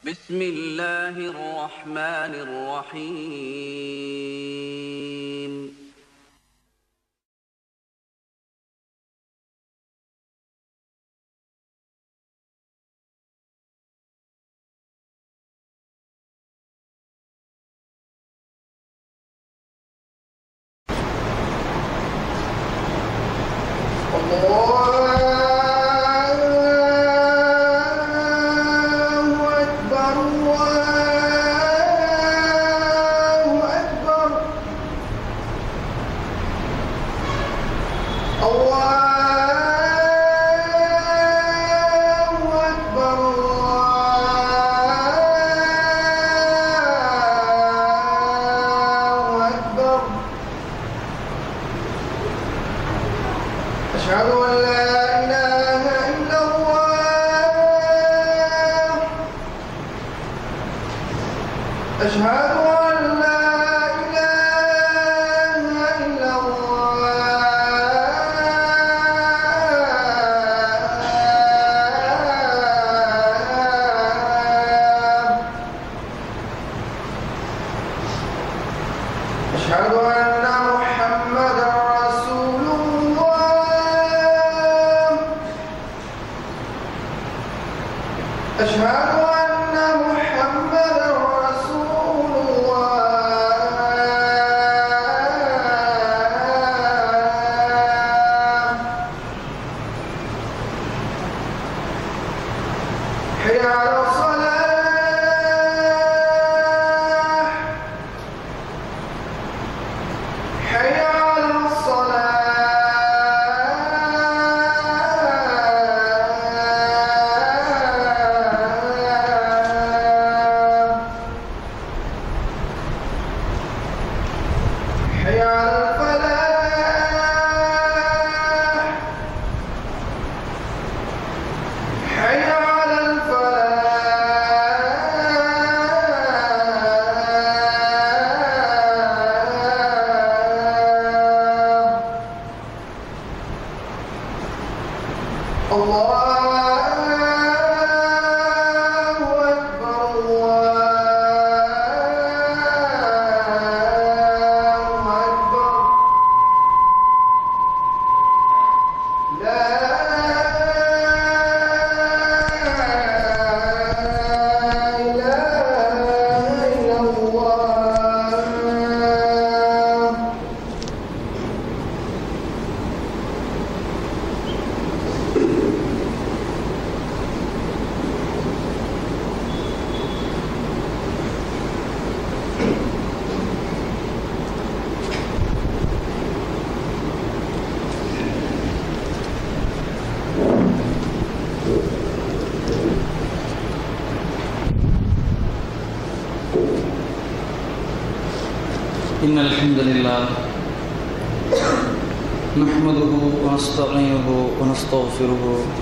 بسم الله الرحمن الرحيم الله أكبر الله أكبر الله أكبر الله أكبر أشهد أن لا إله إلا الله أشهد أن لا إله إلا الله أشهد أن محمدا رسول الله أشهد أن محمدا رسول الله حي على الصلاة حي على الصلاة حي على الفلاح حي على الفلاح الله أكبر الله أكبر لا إله إلا الله إن الحمد لله نحمده ونستعينه ونستغفره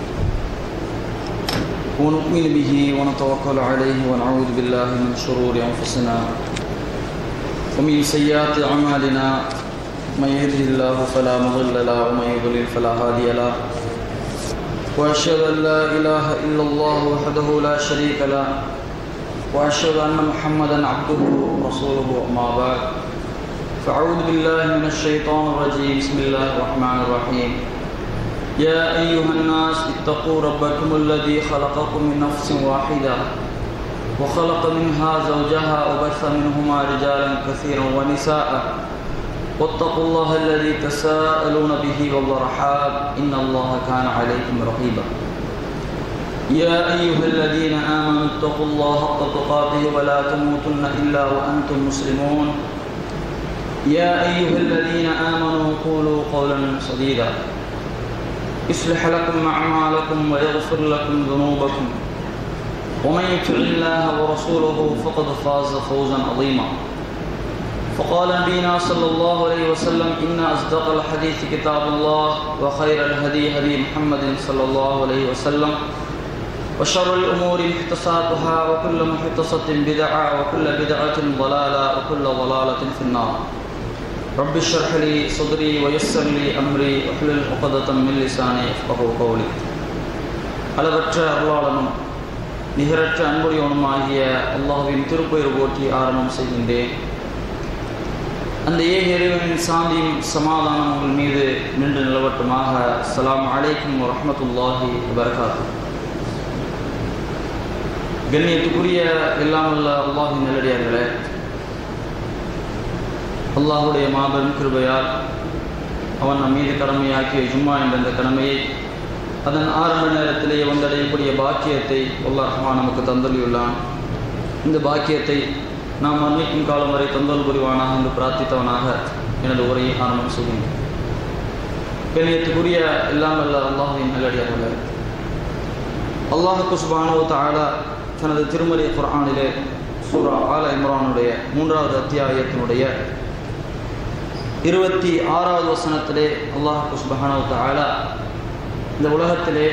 ونؤمن به ونتوكل عليه ونعوذ بالله من شرور أنفسنا ومن سيئات أعمالنا من يهده الله فلا مضل له ومن يضلل فلا هادي له وأشهد أن لا إله إلا الله وحده لا شريك له وأشهد أن محمدا عبده ورسوله أما بعد فأعوذ بالله من الشيطان الرجيم بسم الله الرحمن الرحيم يا أيها الناس اتقوا ربكم الذي خلقكم من نفس واحدة وخلق منها زوجها وبث منهما رجالا كثيرا ونساء واتقوا الله الذي تساءلون به والأرحام إن الله كان عليكم رقيبا يا أيها الذين آمنوا اتقوا الله حق تقاته ولا تموتن إلا وأنتم مسلمون يا أيها الذين آمنوا قولوا قولا سديدا يصلح لكم أعمالكم ويغفر لكم ذنوبكم ومن يطع الله ورسوله فقد فاز فوزا عظيما فقال نبينا صلى الله عليه وسلم إن أصدق الحديث كتاب الله وخير الهدي هدي محمد صلى الله عليه وسلم وشر الأمور محدثاتها وكل محدثة بدعة وكل بدعة ضلالة وكل ضلالة في النار رب اشرح لي صدري ويسر لي أمري واحلل عقدة من لساني يفقهوا قولي அளவற்ற அருளாளனும் நிகரற்ற அன்புடையவனுமாகிய அல்லாஹ்வின் திருப்பெயர் போற்றி ஆரம்பம் செய்கின்றேன் அந்த ஏக இறைவனின் சாந்தியும் சமாதானம் உங்கள் மீது நின்று நிலவட்டுமாக அஸ்ஸலாமு அலைக்கும் வரஹ்மத்துல்லாஹி வபரகாத்து கண்ணியத்துக்குரிய எல்லாம் வல்ல அல்லாஹின் நல்லடியார்களே அல்லாஹுடைய மாபெரும் கிருபையால் அவன் நம் மீது கடமையாக்கிய ஜும்மா என்ற அந்த கடமையை அதன் ஆரம்ப நேரத்திலேயே வந்தடையக்கூடிய பாக்கியத்தை அல்லாஹ் ரஹ்மான் நமக்கு தந்தளியுள்ளான் இந்த பாக்கியத்தை நாம் மன்னிக்கும் காலம் வரை தந்தல் புரிவானாக என்று பிரார்த்தித்தவனாக எனது உரையை ஆரம்பம் செய்கின்றேன் கண்ணியத்துக்குரிய எல்லாம் வல்ல அல்லாஹுவின் நல்லடியார்களே அல்லாஹுக்கு சுபானோ தாலா தனது திருமறை குர்ஆனிலே சூரா ஆல இம்ரானுடைய மூன்றாவது அத்தியாயத்தினுடைய இருபத்தி ஆறாவது வசனத்திலே அல்லாஹுக்கு சுபஹானோ தாலா இந்த உலகத்திலே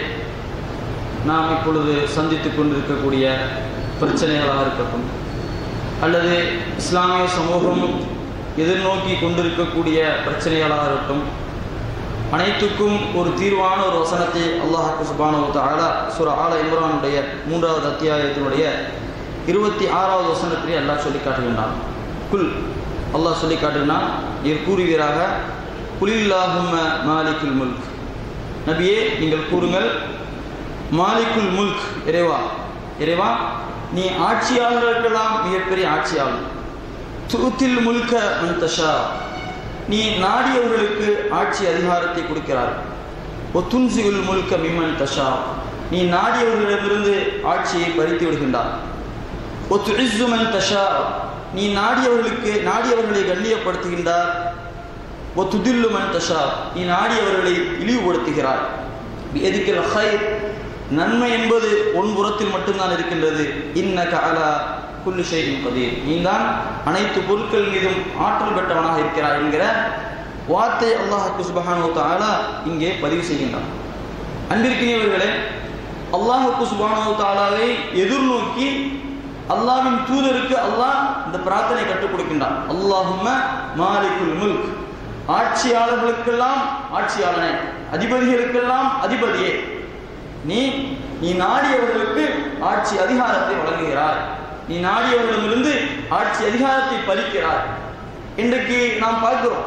நாம் இப்பொழுது சந்தித்து கொண்டிருக்கக்கூடிய பிரச்சனைகளாக இருக்கட்டும் அல்லது இஸ்லாமிய சமூகம் எதிர்நோக்கி கொண்டிருக்கக்கூடிய பிரச்சனைகளாக இருக்கட்டும் அனைத்துக்கும் ஒரு தீர்வான ஒரு வசனத்தை அல்லாஹாக்கு சுபானோ தாலா சுர ஆல இம்ரானுடைய மூன்றாவது அத்தியாயத்தினுடைய இருபத்தி ஆறாவது வசனத்திலே அல்லாஹ் சொல்லி காட்டுகின்றான் குல் அல்லாஹ் சொல்லி காட்டுகிறான் நீர் கூறுவீராக குலில்லாஹும்ம மாலிக்குல் முல்க் நபியே நீங்கள் கூறுங்கள் மாலிக்குல் முல்க் இறைவா இறைவா நீ ஆட்சியாளர்களுக்கெல்லாம் மிகப்பெரிய ஆட்சியாளர் துருத்தில் முல்க முந்தஷா நீ நாடியவர்களுக்கு ஆட்சி அதிகாரத்தை கொடுக்கிறார் ஒத்துன்சிகுல் முல்க மிமன் தஷா நீ நாடியவர்களிடமிருந்து ஆட்சியை பறித்து விடுகின்றார் ஒத்து இஸ்ஸுமன் தஷா நீ நாடியவர்களுக்கு நாடியவர்களை கண்ணியப்படுத்துகின்றார் ஒத்துதில்லு மன் தஷா நீ நாடியவர்களை இழிவுபடுத்துகிறார் எதுக்கிற ஹைர் நன்மை என்பது உன் புறத்தில் மட்டும்தான் இருக்கின்றது இன்னக அலா குல்லு ஷையின் கதீர் நீதான் அனைத்து பொருட்கள் மீதும் ஆற்றல் பெற்றவனாக இருக்கிறாய் என்கிற வார்த்தை அல்லாஹுக்கு சுபஹானு தாலா இங்கே பதிவு செய்கின்றான் அன்பிற்கினியவர்களே அல்லாஹுக்கு சுபஹானு தாலாவை எதிர்நோக்கி அல்லாவின் தூதருக்கு அல்லாஹ் இந்த பிரார்த்தனை கற்றுக் கொடுக்கின்றான் அல்லாஹும்ம மாலிகுல் முல்க் ஆட்சியாளர்களுக்கெல்லாம் ஆட்சியாளனே அதிபதிகளுக்கெல்லாம் அதிபதியே நீ நீ நாடியவர்களுக்கு ஆட்சி அதிகாரத்தை வழங்குகிறாய் நீ நாடியவர்களிடமிருந்து ஆட்சி அதிகாரத்தை பறிக்கிறாய் இன்றைக்கு நாம் பார்க்கிறோம்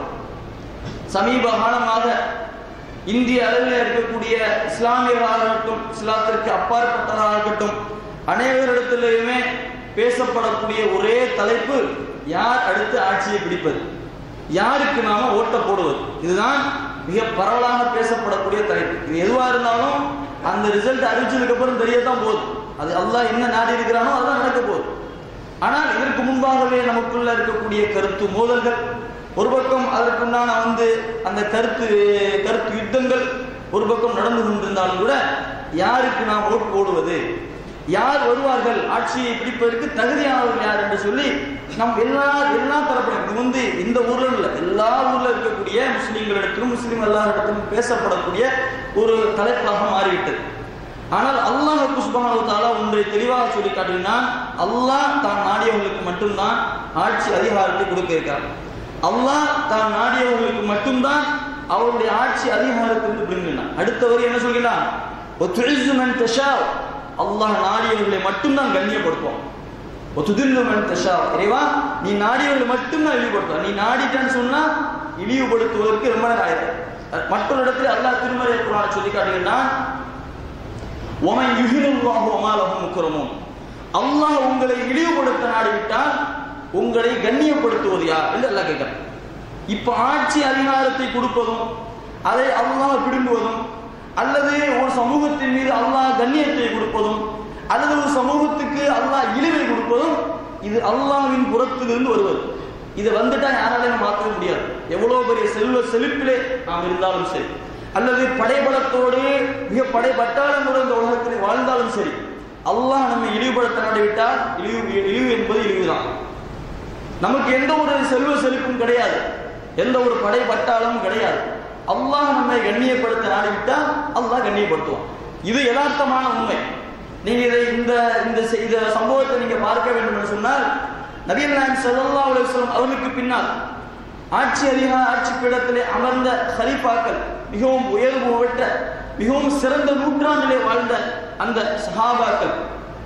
சமீப காலமாக இந்திய அளவில் இருக்கக்கூடிய இஸ்லாமியர்களாக இருக்கட்டும் இஸ்லாத்திற்கு அப்பாற்பட்டதாக இருக்கட்டும் அனைவரிடத்திலுமே பேசப்படக்கூடிய ஒரே தலைப்பு யார் அடுத்து ஆட்சியை பிடிப்பது யாருக்கு நாம ஓட்ட போடுவது இதுதான் மிக பரவலாக பேசப்படக்கூடிய தலைப்பு இது எதுவாக இருந்தாலும் அந்த ரிசல்ட் அறிவிச்சதுக்கு அப்புறம் தெரியத்தான் போகுது அது அல்லாஹ் என்ன நாடி இருக்கிறானோ அதுதான் நடக்க போகுது ஆனால் இதற்கு முன்பாகவே நமக்குள்ள இருக்கக்கூடிய கருத்து மோதல்கள் ஒரு பக்கம் அதற்குண்டான வந்து அந்த கருத்து கருத்து யுத்தங்கள் ஒரு பக்கம் நடந்து கொண்டிருந்தாலும் கூட யாருக்கு நாம் ஓட்டு போடுவது யார் வருவார்கள் ஆட்சியை பிடிப்பதற்கு தகுதியானவர்கள் யார் என்று சொல்லி நம் எல்லா எல்லா தரப்பிலும் இது வந்து இந்த ஊர்ல இல்லை எல்லா ஊர்ல இருக்கக்கூடிய முஸ்லீம்களிடத்திலும் முஸ்லீம் எல்லா இடத்திலும் பேசப்படக்கூடிய ஒரு தலைப்பாக மாறிவிட்டது ஆனால் அல்லாஹ் குஸ்பானு தாலா ஒன்றை தெளிவாக சொல்லி காட்டினான் அல்லாஹ் தான் நாடியவர்களுக்கு மட்டும்தான் ஆட்சி அதிகாரத்தை கொடுக்க இருக்கிறார் அல்லாஹ் தான் நாடியவர்களுக்கு மட்டும்தான் அவருடைய ஆட்சி அதிகாரத்திலிருந்து பிடுங்கினான் அடுத்த வரி என்ன சொல்கிறான் ஒத்துழிசு மன் தஷா அல்லாஹ் நாடியவர்களை மட்டும்தான் கண்ணியப்படுத்துவோம் ஒத்துதில்லு மன் தஷா இறைவா நீ நாடியவர்களை மட்டும்தான் இழிவுபடுத்துவான் நீ நாடிட்டான்னு சொன்னா இழிவுபடுத்துவதற்கு ரொம்ப நேரம் ஆயிடுது மற்றொரு இடத்துல அல்லாஹ் திருமறை குரான் சொல்லி காட்டுகிறான் ஒமை யுகிருல்லாஹு அமாலஹும் முக்கரமும் அல்லாஹ் உங்களை இழிவுபடுத்த நாடிவிட்டால் உங்களை கண்ணியப்படுத்துவது யார் என்று அல்லாஹ் கேட்கிறான் இப்ப ஆட்சி அதிகாரத்தை கொடுப்பதும் அதை அல்லாஹ் பிடுங்குவதும் அல்லது ஒரு சமூகத்தின் மீது அல்லாஹ் கண்ணியத்தை கொடுப்பதும் அல்லது ஒரு சமூகத்துக்கு அல்லாஹ் இழிவை கொடுப்பதும் இது அல்லாஹ்வின் புறத்திலிருந்து வருவது இதை வந்துட்டா யாராலையும் மாற்றவே முடியாது எவ்வளவு பெரிய செல்வ செழிப்பிலே நாம் இருந்தாலும் சரி அல்லது படைபலத்தோடு மிக படை பட்டாளங்களோடு இந்த உலகத்தில் வாழ்ந்தாலும் சரி அல்லாஹ் நம்மை இழிவுபடுத்த நாடிவிட்டால் இழிவு இழிவு என்பது இழிவுதான் நமக்கு எந்த ஒரு செல்வ செழிப்பும் கிடையாது எந்த ஒரு படை பட்டாளமும் கிடையாது அல்லாஹ் நம்மை கண்ணியப்படுத்த நாடிவிட்டால் அல்லாஹ் கண்ணியப்படுத்துவான் இது யதார்த்தமான உண்மை நீங்க இதை இந்த இந்த செ- இந்த சம்பவத்தை நீங்க பார்க்க வேண்டும் என்று சொன்னால் நபிகள் நாயகம் ஸல்லல்லாஹு அலைஹி வஸல்லம் அவர்களுக்கு பின்னால் ஆட்சி அதிகார ஆட்சி பீடத்திலே அமர்ந்த ஹலிஃபாக்கள் மிகவும் உயர்வு பெற்ற மிகவும் சிறந்த நூற்றாண்டிலே வாழ்ந்த அந்த சஹாபாக்கள்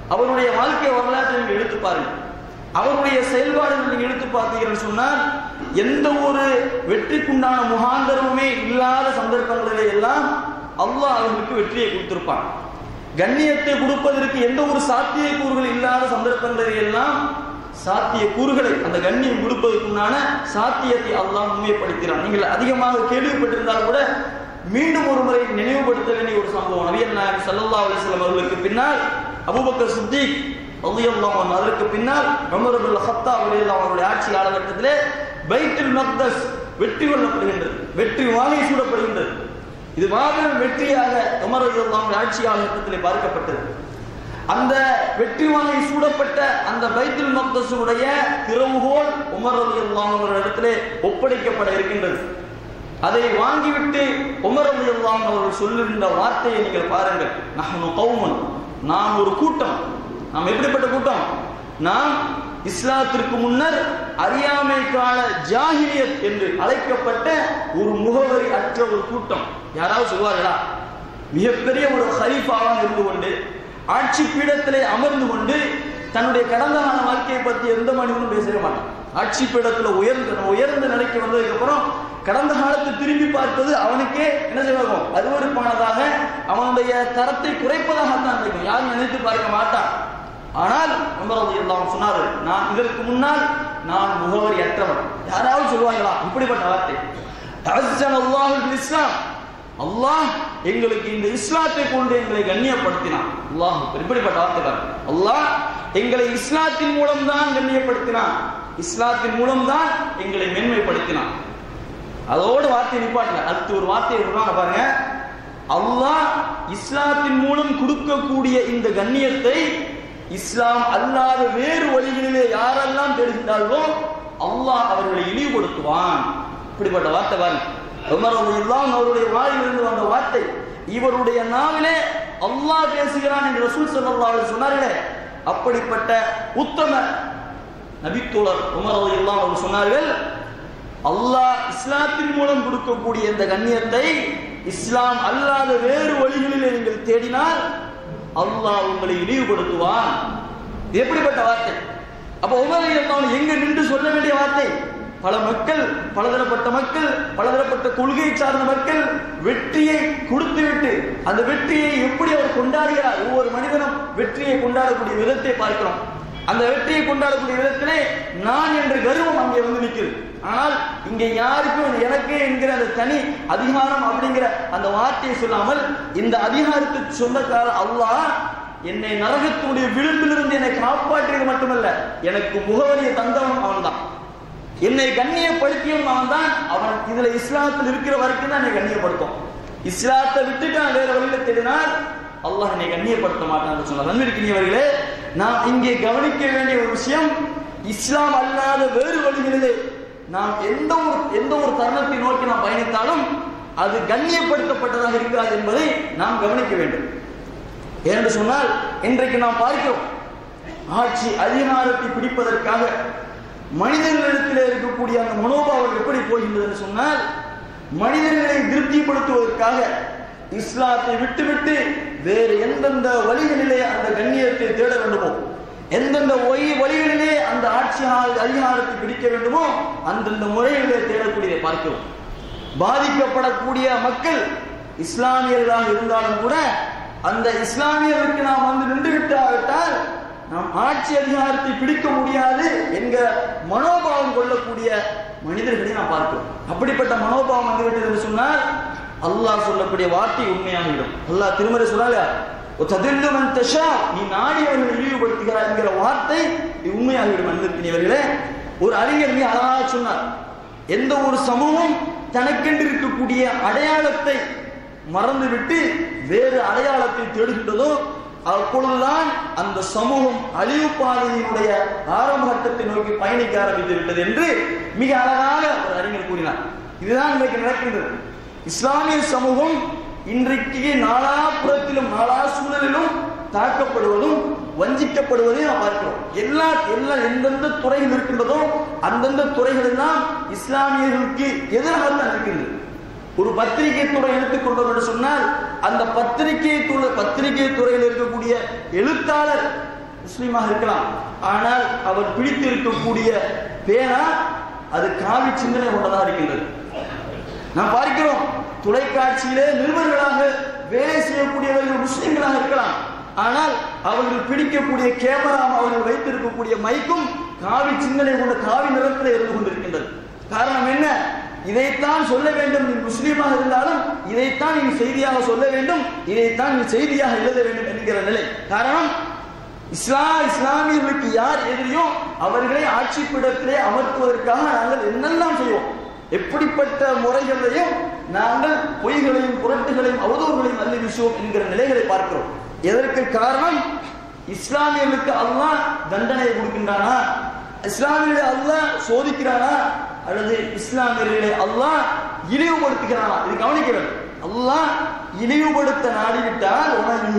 அவருடைய வாழ்க்கை வரலாற்றை நீங்க எடுத்து பாருங்க அவருடைய செயல்பாடுகள் நீங்க எடுத்து பார்த்தீங்கன்னு சொன்னால் எந்த ஒரு வெற்றிக்குண்டான முகாந்தரமுமே இல்லாத சந்தர்ப்பங்களிலே எல்லாம் அல்லாஹ் அவர்களுக்கு வெற்றியை கொடுத்திருப்பான் கண்ணியத்தை கொடுப்பதற்கு எந்த ஒரு சாத்திய கூறுகள் இல்லாத சந்தர்ப்பங்களிலே எல்லாம் சாத்திய கூறுகளை அந்த கண்ணியம் கொடுப்பதற்குண்டான சாத்தியத்தை அல்லாஹ் உண்மைப்படுத்தினான் நீங்கள் அதிகமாக கேள்விப்பட்டிருந்தால் கூட மீண்டும் ஒரு முறை நினைவுபடுத்த வேண்டிய ஒரு சம்பவம் நபியல் நாயகம் ஸல்லல்லாஹு அலைஹி வஸல்லம் அவர்களுக்கு பின்னால் அபூபக்கர் சித்திக் ரலியல்லாஹு அன்ஹு அதற்கு பின்னால் உமர் இப்னு கத்தாப் ரலியல்லாஹு அவருடைய ஆட்சி காலகட்டத்திலே பைத்துல் மக்தஸ் வெற்றி கொள்ளப்படுகின்றது வெற்றி வாகை சூடப்படுகின்றது இது மாபெரும் வெற்றியாக உமர் ரலியல்லாஹு ஆட்சி காலகட்டத்திலே பார்க்கப்பட்டது அந்த வெற்றி வாங்கி சூடப்பட்ட அந்த பைத்துல் மக்தஸுடைய திறவுகோல் உமர் ரலியல்லாஹு அவர்களிடத்திலே ஒப்படைக்கப்பட இருக்கின்றது அதை வாங்கிவிட்டு உமர் ரலியல்லாஹு அவர்கள் சொல்லுகின்ற வார்த்தையை நீங்கள் பாருங்கள் நஹ்னு கௌமுன் நாம் ஒரு கூட்டம் நாம் எப்படிப்பட்ட கூட்டம் நாம் இஸ்லாத்திற்கு முன்னர் அறியாமை கால ஜாஹிலியத் என்று அழைக்கப்பட்ட ஒரு முகவரி அற்ற ஒரு கூட்டம் யாராவது சொல்வார்களா மிகப்பெரிய ஒரு ஹலீஃபாவாக இருந்து கொண்டு ஆட்சி பீடத்திலே அமர்ந்து கொண்டு தன்னுடைய கடந்த கால வாழ்க்கையை பற்றி எந்த மனிதனும் பேசவே மாட்டான் ஆட்சி பீடத்தில் உயர்ந்த உயர்ந்த நிலைக்கு வந்ததுக்கு அப்புறம் கடந்த காலத்தை திரும்பி பார்ப்பது அவனுக்கே என்ன செய்வாகும் அருவருப்பானதாக அவனுடைய தரத்தை குறைப்பதாகத்தான் இருக்கும் யாரும் நினைத்து பார்க்க மாட்டான் ஆனால் உமர் எல்லாம் சொன்னார்கள் நான் இதற்கு முன்னால் நான் முகவரி அற்றவன் யாராவது சொல்லுவாங்களா இப்படிப்பட்ட வார்த்தை அஸ்ஸன் அல்லாஹுல் இஸ்லாம் அல்லாஹ் எங்களுக்கு இந்த இஸ்லாத்தை கொண்டு எங்களை கண்ணியப்படுத்தினான் அல்லாஹ் இப்படிப்பட்ட வார்த்தை பாருங்க. அல்லாஹ் எங்களை இஸ்லாத்தின் மூலம் தான் கண்ணியப்படுத்தினான் இஸ்லாத்தின் மூலம் தான் எங்களை மேன்மைப்படுத்தினான் அதோட வார்த்தை நிப்பாட்டுங்க அடுத்து ஒரு வார்த்தையை சொல்றாங்க பாருங்க அல்லாஹ் இஸ்லாத்தின் மூலம் கொடுக்கக்கூடிய இந்த கண்ணியத்தை இஸ்லாம் அல்லாத வேறு வழிகளிலே யாரெல்லாம் தேடுகின்றார்களோ அல்லாஹ் அவர்களை இழிவுபடுத்துவான் இப்படிப்பட்ட வார்த்தை பாருங்க உமர் ரலியல்லாஹு அவருடைய வாயிலிருந்து வந்த வார்த்தை இவருடைய நாவிலே அல்லாஹ் பேசுகிறான் என்று ரசூல் ஸல்லல்லாஹு அலைஹி சொன்னார்களே அப்படிப்பட்ட உத்தம நபித்தோழர் உமர் ரலியல்லாஹு அவர் சொன்னார்கள் அல்லாஹ் இஸ்லாத்தின் மூலம் கொடுக்கக்கூடிய இந்த கண்ணியத்தை இஸ்லாம் அல்லாத வேறு வழிகளிலே நீங்கள் தேடினால் அல்லாஹ் உங்களை இழிவுபடுத்துவான் இது எப்படிப்பட்ட வார்த்தை அப்ப உமர் ரலியல்லாஹு எங்க நின்று சொல்ல வேண்டிய வார்த்தை பல மக்கள் பலதரப்பட்ட மக்கள் பலதரப்பட்ட கொள்கையை சார்ந்த மக்கள் வெற்றியை கொடுத்துவிட்டு அந்த வெற்றியை எப்படி அவர் கொண்டாடுகிறார் ஒவ்வொரு மனிதனும் வெற்றியை கொண்டாடக்கூடிய விதத்தை பார்க்கிறோம் அந்த வெற்றியை கொண்டாடக்கூடிய விதத்திலே நான் என்ற கர்வம் அங்கே வந்து நிற்கிறது ஆனால் இங்கே யாருக்கும் எனக்கு என்கிற அந்த தனி அதிகாரம் அப்படிங்கிற அந்த வார்த்தையை சொல்லாமல் இந்த அதிகாரத்துக்கு சொந்தக்கார அல்லாஹ் என்னை நரகத்துடைய விளிம்பிலிருந்து என்னை காப்பாற்றியது மட்டுமல்ல எனக்கு முகவரியை தந்தவன் அவன்தான் என்னை கண்ணியப்படுத்தியவன் அவன் தான் அவன் இதுல இஸ்லாத்தில் இருக்கிற வரைக்கும் தான் என்னை கண்ணியப்படுத்தும் இஸ்லாத்தை விட்டுட்டு நான் வேற வழியில தேடினால் அல்லாஹ் என்னை கண்ணியப்படுத்த மாட்டான் சொன்னார் நன்றிருக்கிறீர்களே நாம் இங்கே கவனிக்க வேண்டிய ஒரு விஷயம் இஸ்லாம் அல்லாத வேறு வழிகளிலே நாம் எந்த ஒரு எந்த ஒரு தருணத்தை நோக்கி நாம் பயணித்தாலும் அது கண்ணியப்படுத்தப்பட்டதாக இருக்கிறது என்பதை நாம் கவனிக்க வேண்டும் ஏனென்று சொன்னால் இன்றைக்கு நாம் பார்க்கிறோம் ஆட்சி அதிகாரத்தை பிடிப்பதற்காக மனிதர்களிடத்தில் இருக்கக்கூடிய அந்த மனோபாவம் எப்படி போகின்றது என்று சொன்னால் மனிதர்களை திருப்திப்படுத்துவதற்காக இஸ்லாத்தை விட்டுவிட்டு வேறு எந்தெந்த வழிகளிலே அந்த கண்ணியத்தை தேட வேண்டுமோ எந்தெந்த ஒய் வழிகளிலே அந்த ஆட்சி அதிகாரத்தை பிடிக்க வேண்டுமோ அந்தந்த முறைகளிலே தேடக்கூடியதை பார்க்கிறோம் பாதிக்கப்படக்கூடிய மக்கள் இஸ்லாமியர்களாக இருந்தாலும் கூட அந்த இஸ்லாமியருக்கு நாம் வந்து நின்று விட்டாவிட்டால் நாம் ஆட்சி அதிகாரத்தை பிடிக்க முடியாது என்கிற மனோபாவம் கொள்ளக்கூடிய மனிதர்களை நாம் பார்க்கிறோம் அப்படிப்பட்ட மனோபாவம் வந்துவிட்டது என்று சொன்னால் அல்லாஹ் சொல்லக்கூடிய வார்த்தை உண்மையாகிவிடும் அல்லாஹ் திருமறை சொன்னால ததில்லுமன் தஷா நீ நாடியவர்களை இழிவுபடுத்துகிறார் என்கிற வார்த்தை இது உண்மையாகிவிடும் அன்பிற்கினியவர்களே ஒரு அறிஞர் மிக அழகாக சொன்னார் எந்த ஒரு சமூகம் தனக்கென்று இருக்கக்கூடிய அடையாளத்தை மறந்துவிட்டு வேறு அடையாளத்தை தேடுகின்றதோ அப்பொழுதுதான் அந்த சமூகம் அழிவு பாதையினுடைய ஆரம்ப கட்டத்தை நோக்கி பயணிக்க ஆரம்பித்து விட்டது என்று மிக அழகாக ஒரு அறிஞர் கூறினார் இதுதான் இன்றைக்கு நடக்கின்றது இஸ்லாமிய சமூகம் இன்றைக்கு நாலாபுறத்திலும் நாலா சூழலிலும் தாக்கப்படுவதும் வஞ்சிக்கப்படுவதை நாம் பார்க்கிறோம் எல்லா எல்லா எந்தெந்த துறையில் இருக்கின்றதோ அந்தந்த துறைகள் எல்லாம் இஸ்லாமியர்களுக்கு எதிராகத்தான் இருக்கின்றது ஒரு பத்திரிகை துறை எடுத்துக்கொண்டோம் என்று சொன்னால் அந்த பத்திரிகை துறை பத்திரிகை துறையில் இருக்கக்கூடிய எழுத்தாளர் முஸ்லீமாக இருக்கலாம் ஆனால் அவர் பிடித்திருக்கக்கூடிய பேனா அது காவி சிந்தனை கொண்டதாக இருக்கின்றது நாம் பார்க்கிறோம் தொலைக்காட்சியிலே நிருபர்களாக வேலை செய்யக்கூடியவர்கள் முஸ்லிம்களாக இருக்கலாம் ஆனால் அவர்கள் பிடிக்கக்கூடிய கேமரா அவர்கள் வைத்திருக்கக்கூடிய மைக்கும் காவி சிந்தனை கொண்ட காவி நிறத்தில் இருந்து கொண்டிருக்கின்றது காரணம் என்ன இதைத்தான் சொல்ல வேண்டும் நீ முஸ்லீமாக இருந்தாலும் இதைத்தான் நீ செய்தியாக சொல்ல வேண்டும் இதைத்தான் நீ செய்தியாக எழுத வேண்டும் என்கிற நிலை காரணம் இஸ்லா இஸ்லாமியர்களுக்கு யார் எதிரியோ அவர்களை ஆட்சி பீடத்திலே அமர்த்துவதற்காக நாங்கள் என்னெல்லாம் செய்வோம் எப்படிப்பட்ட முறைகளையும் நாங்கள் பொய்களையும் புரட்டுகளையும் அவதூறுகளையும் அள்ளி வீசுவோம் என்கிற நிலைகளை பார்க்கிறோம் எதற்கு காரணம் இஸ்லாமியர்களுக்கு அல்லாஹ் தண்டனை கொடுக்கின்றானா இஸ்லாமியர்களை அல்லாஹ் சோதிக்கிறானா அல்லது இஸ்லாமியர்களை அல்லாஹ் இழிவுபடுத்துகிறானா இது கவனிக்க வேண்டும் அல்லாஹ் இழிவுபடுத்த நாடிவிட்டால்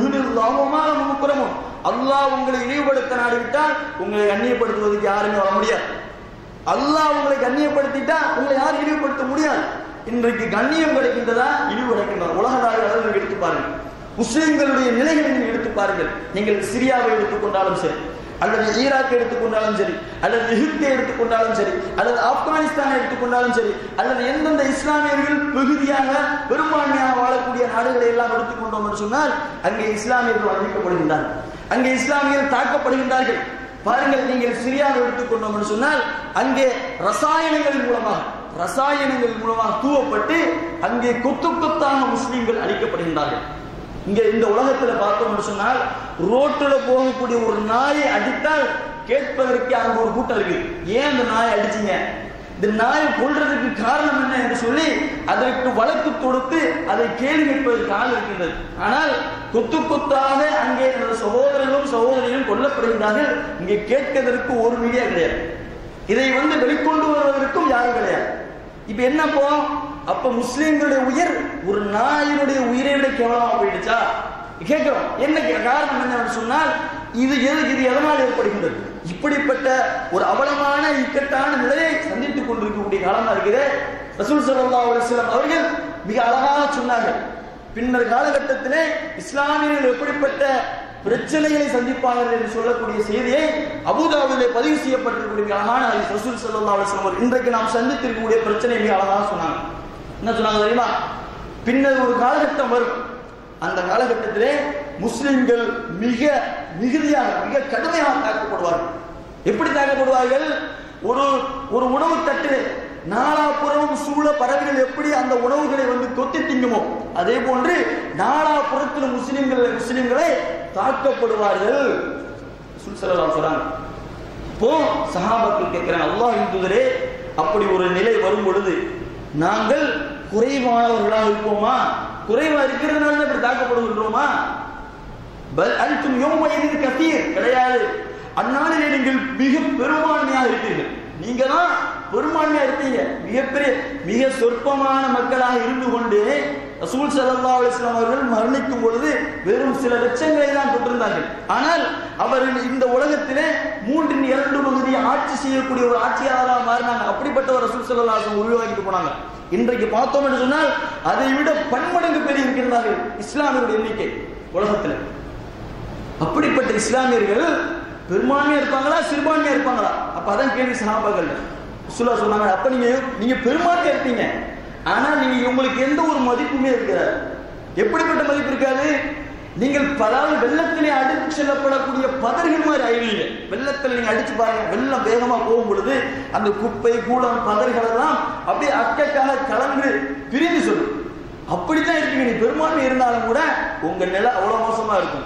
முக்குறமும் அல்லாஹ் உங்களை இழிவுபடுத்த நாடிவிட்டால் உங்களை கண்ணியப்படுத்துவதற்கு யாருமே வர முடியாது அல்லாஹ் உங்களை கண்ணியப்படுத்திட்டா உங்களை யாரும் இழிவுபடுத்த முடியாது இன்றைக்கு கண்ணியம் கிடைக்கின்றதா இழிவு கிடைக்கின்றதா உலக நாடுகள் எடுத்து பாருங்கள் முஸ்லிம்களுடைய நிலைகளை நீங்கள் எடுத்து பாருங்கள் நீங்கள் சிரியாவை எடுத்துக்கொண்டாலும் சரி அல்லது ஈராக்கை எடுத்துக்கொண்டாலும் சரி அல்லது எகிப்தை எடுத்துக்கொண்டாலும் சரி அல்லது ஆப்கானிஸ்தானை எடுத்துக்கொண்டாலும் சரி அல்லது எந்தெந்த இஸ்லாமியர்கள் மிகுதியாக பெரும்பான்மையாக வாழக்கூடிய நாடுகளை எல்லாம் எடுத்துக்கொண்டோம் என்று சொன்னால் அங்கே இஸ்லாமியர்கள் அழிக்கப்படுகின்றார்கள் அங்கே இஸ்லாமியர்கள் தாக்கப்படுகின்றார்கள் பாருங்கள் நீங்கள் சிரியாவை எடுத்துக்கொண்டோம் என்று சொன்னால் அங்கே ரசாயனங்களின் மூலமாக ரசாயனங்கள் மூலமாக தூவப்பட்டு அங்கே கொத்து கொத்தாக முஸ்லிம்கள் அழிக்கப்படுகின்றார்கள் இங்க இந்த உலகத்துல பார்த்தோம் என்று சொன்னால் ரோட்டுல போகக்கூடிய ஒரு நாயை அடித்தால் கேட்பதற்கு அங்க ஒரு கூட்டம் இருக்கு ஏன் அந்த நாயை அடிச்சீங்க இந்த நாயை கொள்றதுக்கு காரணம் என்ன என்று சொல்லி அதற்கு வழக்கு தொடுத்து அதை கேள்வி கேட்பதற்கு ஆள் இருக்கின்றது ஆனால் கொத்து கொத்தாக அங்கே எனது சகோதரர்களும் சகோதரிகளும் கொல்லப்படுகின்றார்கள் இங்கே கேட்கதற்கு ஒரு மீடியா கிடையாது இதை வந்து வெளிக்கொண்டு வருவதற்கும் யாரும் கிடையாது இப்ப என்னப்போ அப்ப முஸ்லிம்களுடைய உயிர் ஒரு நாயினுடைய உயிரை விட கேவலமா போயிடுச்சா கேட்கிறோம் என்ன கே- காரணம் என்னன்னு சொன்னால் இது எது இது எதனால் ஏற்படுகின்றது இப்படிப்பட்ட ஒரு அவலமான இக்கட்டான நிலையை சந்தித்துக் கொண்டிருக்கக்கூடிய காலமா இருக்குது ரசூல் ஸல்லல்லாஹு அலைஹி வஸல்லம் அவர்கள் மிக அழகாக சொன்னார்கள் பின்னர் காலகட்டத்திலே இஸ்லாமியர்கள் எப்படிப்பட்ட பிரச்சனைகளை சந்திப்பார்கள் என்று சொல்லக்கூடிய செய்தியை அபுதாபிலே பதிவு செய்யப்பட்டிருக்கக்கூடிய மிக அழகான ஹதீஸ். ரசூல் ஸல்லல்லாஹு அலைஹி வஸல்லம் அவர்கள் இன்றைக்கு நாம் சந்தித்திருக்கக்கூடிய பிரச்சனை மிக அழகாக சொன்னாங்க என்ன சொன்னாங்க தெரியுமா பின்னர் ஒரு காலகட்டம் வரும் அந்த காலகட்டத்திலே முஸ்லிம்கள் மிக மிகுதியாக மிக கடுமையாக தாக்கப்படுவார்கள் எப்படி தாக்கப்படுவார்கள் ஒரு ஒரு உணவு தட்டிலே நாலாபுறமும் சூழ பறவைகள் எப்படி அந்த உணவுகளை வந்து கொத்தி திங்குமோ அதே போன்று நாலாபுறத்திலும் முஸ்லிம்கள் முஸ்லிம்களை தாக்கப்படுவார்கள் ரசூல் ஸல்லல்லாஹு அலைஹி சொல்றாங்க இப்போ சஹாபாக்கள் கேட்கிறாங்க அல்லாஹ் தூதரே அப்படி ஒரு நிலை வரும் பொழுது நாங்கள் குறைவானவர்களாக இருப்போமா குறைவா இருக்கிறதுனால தான் இப்படி தாக்கப்படுகின்றோமா பல் அன்தும் யோமயிதின் கசீர் கிடையாது அந்நாளிலே நீங்கள் மிக பெரும்பான்மையாக இருப்பீர்கள் நீங்க தான் பெரும்பான்மையா இருப்பீங்க மிகப்பெரிய மிக சொற்பமான மக்களாக இருந்து கொண்டு ரசூல் ஸல்லல்லாஹு அலைஹி வஸல்லம் அவர்கள் மரணிக்கும் பொழுது வெறும் சில லட்சங்களை தான் பெற்றிருந்தார்கள் ஆனால் அவர்கள் இந்த உலகத்திலே மூன்றின் இரண்டு பகுதியை ஆட்சி செய்யக்கூடிய ஒரு ஆட்சியாளராக மாறினாங்க அப்படிப்பட்ட ஒரு ரசூல் ஸல்லல்லாஹு அலைஹி வஸல்லம் உருவாக்கிட்டு போனாங்க இன்றைக்கு பார்த்தோம் என்று சொன்னால் அதை விட பன்மடங்கு பெரிய இருக்கின்றார்கள் இஸ்லாமியருடைய எண்ணிக்கை உலகத்தில் அப்படிப்பட்ட இஸ்லாமியர்கள் பெரும்பான்மையா இருப்பாங்களா சிறுபான்மையா இருப்பாங்களா அப்ப அதான் கேள்வி சஹாபாக்கள் சுல்லா சொன்னாங்க அப்ப நீங்க நீங்க பெரும்பான்மையா இருப்பீங்க ஆனா நீங்க உங்களுக்கு எந்த ஒரு மதிப்புமே இருக்காது எப்படிப்பட்ட மதிப்பு இருக்காது நீங்கள் அதாவது வெள்ளத்திலே அடித்து செல்லப்படக்கூடிய பதர்கள் மாதிரி ஆயிடுவீங்க வெள்ளத்தில் நீங்க அடிச்சு பாருங்க வெள்ளம் வேகமா போகும் பொழுது அந்த குப்பை கூலம் பதர்கள் எல்லாம் அப்படியே அக்கக்காக கலந்து பிரிந்து சொல்லும் அப்படித்தான் இருப்பீங்க நீ பெரும்பான்மை இருந்தாலும் கூட உங்க நிலை அவ்வளவு மோசமா இருக்கும்